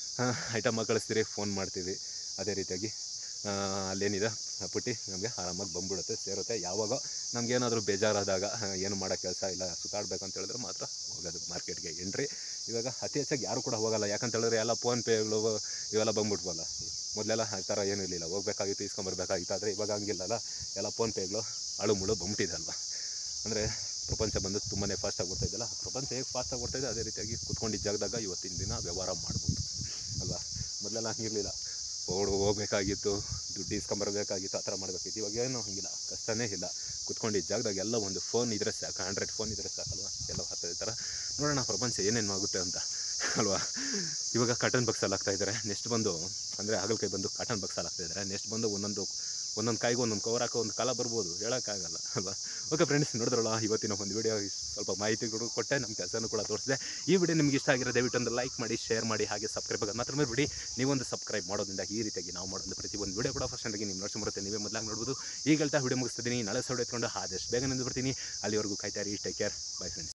ಐಟಮ್ ಕಳಿಸ್ತೀರಿ ಫೋನ್ ಮಾಡ್ತೀವಿ ಅದೇ ರೀತಿಯಾಗಿ ಆ, ಅಲ್ಲೇನಿದೆ ಆ ಪುಟ್ಟಿ ನಮಗೆ ಆರಾಮಾಗಿ ಬಂದ್ಬಿಡುತ್ತೆ ಸೇರುತ್ತೆ ಯಾವಾಗ ನಮಗೇನಾದರೂ ಬೇಜಾರಾದಾಗ ಆ, ಏನು ಮಾಡೋ ಕೆಲಸ ಇಲ್ಲ ಸುತ್ತಾಡ್ಬೇಕಂತ ಹೇಳಿದ್ರೆ ಮಾತ್ರ ಹೋಗೋದು ಮಾರ್ಕೆಟ್ಗೆ ಎಂಟ್ರಿ ಇವಾಗ ಅತಿ ಹೆಚ್ಚಾಗಿ ಯಾರು ಕೂಡ ಹೋಗಲ್ಲ ಯಾಕಂತ ಹೇಳಿದ್ರೆ ಎಲ್ಲ ಫೋನ್ಪೇಗಳು ಇವೆಲ್ಲ ಬಂದ್ಬಿಟ್ವಲ್ಲ ಮೊದಲೆಲ್ಲ ಆ ಥರ ಏನೂ ಇರಲಿಲ್ಲ ಹೋಗ್ಬೇಕಾಗಿತ್ತು ಇಸ್ಕೊಂಬರ್ಬೇಕಾಗಿತ್ತು ಆದರೆ ಇವಾಗ ಹಂಗಿಲ್ಲಲ್ಲ ಎಲ್ಲ ಫೋನ್ಪೇಗಳು ಅಳು ಮುಳು ಬಂದ್ಬಿಟ್ಟಿದೆ ಅಲ್ವಾ ಅಂದರೆ ಪ್ರಪಂಚ ಬಂದು ತುಂಬಾ ಫಾಸ್ಟಾಗಿ ಬರ್ತಾ ಇದೆಯಲ್ಲ ಪ್ರಪಂಚ ಹೇಗೆ ಫಾಸ್ಟಾಗಿ ಬರ್ತಾ ಇದೆ ಅದೇ ರೀತಿಯಾಗಿ ಕುತ್ಕೊಂಡಿದ್ದ ಜಾಗದಾಗ ಇವತ್ತಿನ ದಿನ ವ್ಯವಹಾರ ಮಾಡ್ಬೋದು ಅಲ್ವಾ ಮೊದಲೆಲ್ಲ ಹಂಗಿರಲಿಲ್ಲ ಓಡ್ ಹೋಗ್ಬೇಕಾಗಿತ್ತು ದುಡ್ಡು ಇಸ್ಕೊಂಬರ್ಬೇಕಾಗಿತ್ತು ಆ ಥರ ಮಾಡಬೇಕಿತ್ತು ಇವಾಗ ಏನೂ ಹಂಗಿಲ್ಲ ಕಷ್ಟನೇ ಇಲ್ಲ ಕುತ್ಕೊಂಡಿದ್ದ ಜಾಗದಾಗ ಎಲ್ಲ ಒಂದು ಫೋನ್ ಇದ್ರೆ ಸಾಕು ಹಂಡ್ರೆಡ್ ಫೋನ್ ಇದ್ರೆ ಸಾಕಲ್ವಾ ಎಲ್ಲ ಹತ್ತದ ಥರ ನೋಡೋಣ ಪ್ರಪಂಚ ಏನೇನು ಆಗುತ್ತೆ ಅಂತ ಅಲ್ವಾ ಇವಾಗ ಕಾಟನ್ ಬಾಕ್ಸಲ್ಲಿ ಹಾಕ್ತಾ ಇದ್ದಾರೆ ನೆಕ್ಸ್ಟ್ ಬಂದು ಅಂದರೆ ಹಾಗಲಕಾಯಿ ಬಂದು ಕಾಟನ್ ಬಾಕ್ಸಲ್ಲಿ ಹಾಕ್ತಾ ಇದ್ದಾರೆ ನೆಕ್ಸ್ಟ್ ಬಂದು ಒಂದೊಂದು ಒಂದೊಂದು ಕಾಯಿಗೂ ಒಂದೊಂದು ಕವರ್ ಹಾಕೋ ಒಂದು ಕಾಲ ಬರ್ಬೋದು ಹೇಳೋಕ್ಕಾಗಲ್ಲ ಅಲ್ವಾ ಓಕೆ ಫ್ರೆಂಡ್ಸ್ ನೋಡಿದ್ರಲ್ಲ ಇವತ್ತಿನ ಒಂದು ವಿಡಿಯೋ ಸ್ವಲ್ಪ ಮಾಹಿತಿಗಳು ಕೊಟ್ಟೆ ನಮ್ಮ ಕೆಲಸನೂ ಕೂಡ ತೋರಿಸಿದೆ ಈ ವಿಡಿಯೋ ನಿಮ್ಗೆ ಇಷ್ಟ ಆಗಿರೋ ದಯವಿಟ್ಟು ಒಂದು ಲೈಕ್ ಮಾಡಿ ಶೇರ್ ಮಾಡಿ ಹಾಗೆ ಸಬ್ಸ್ಕ್ರೈಬ್ ಆಗೋದು ಮಾತ್ರ ಮೇಲೆ ಬಿಡಿ ನೀವೊಂದು ಸಬ್ಸ್ಕ್ರೈಬ್ ಮಾಡೋದ್ರಿಂದ ಈ ರೀತಿಯಾಗಿ ನಾವು ಮಾಡೋದು ಪ್ರತಿ ಒಂದು ವಿಡಿಯೋ ಕೂಡ ಫಸ್ಟ್ ಆಗಿ ನಿಮ್ಮ ನೋಡ್ಸಿ ಬರುತ್ತೆ ನೀವೇ ಮೊದಲಾಗಿ ನೋಡ್ಬೋದು ಈಗ ಹೇಳ್ತಾ ವಿಡಿಯೋ ಮುಗಿಸ್ತಿದ್ದೀನಿ ನಾಳೆ ಸೌಡ್ ಎತ್ಕೊಂಡು ಆದಷ್ಟು ಬೇಗ ನಿಂದು ಬರ್ತೀನಿ ಅಲ್ಲಿವರೆಗೂ ಕಾಯ್ತಾ ಇರಿ ಟೇಕ್ ಕೇರ್ ಬೈ ಫ್ರೆಂಡ್ಸ್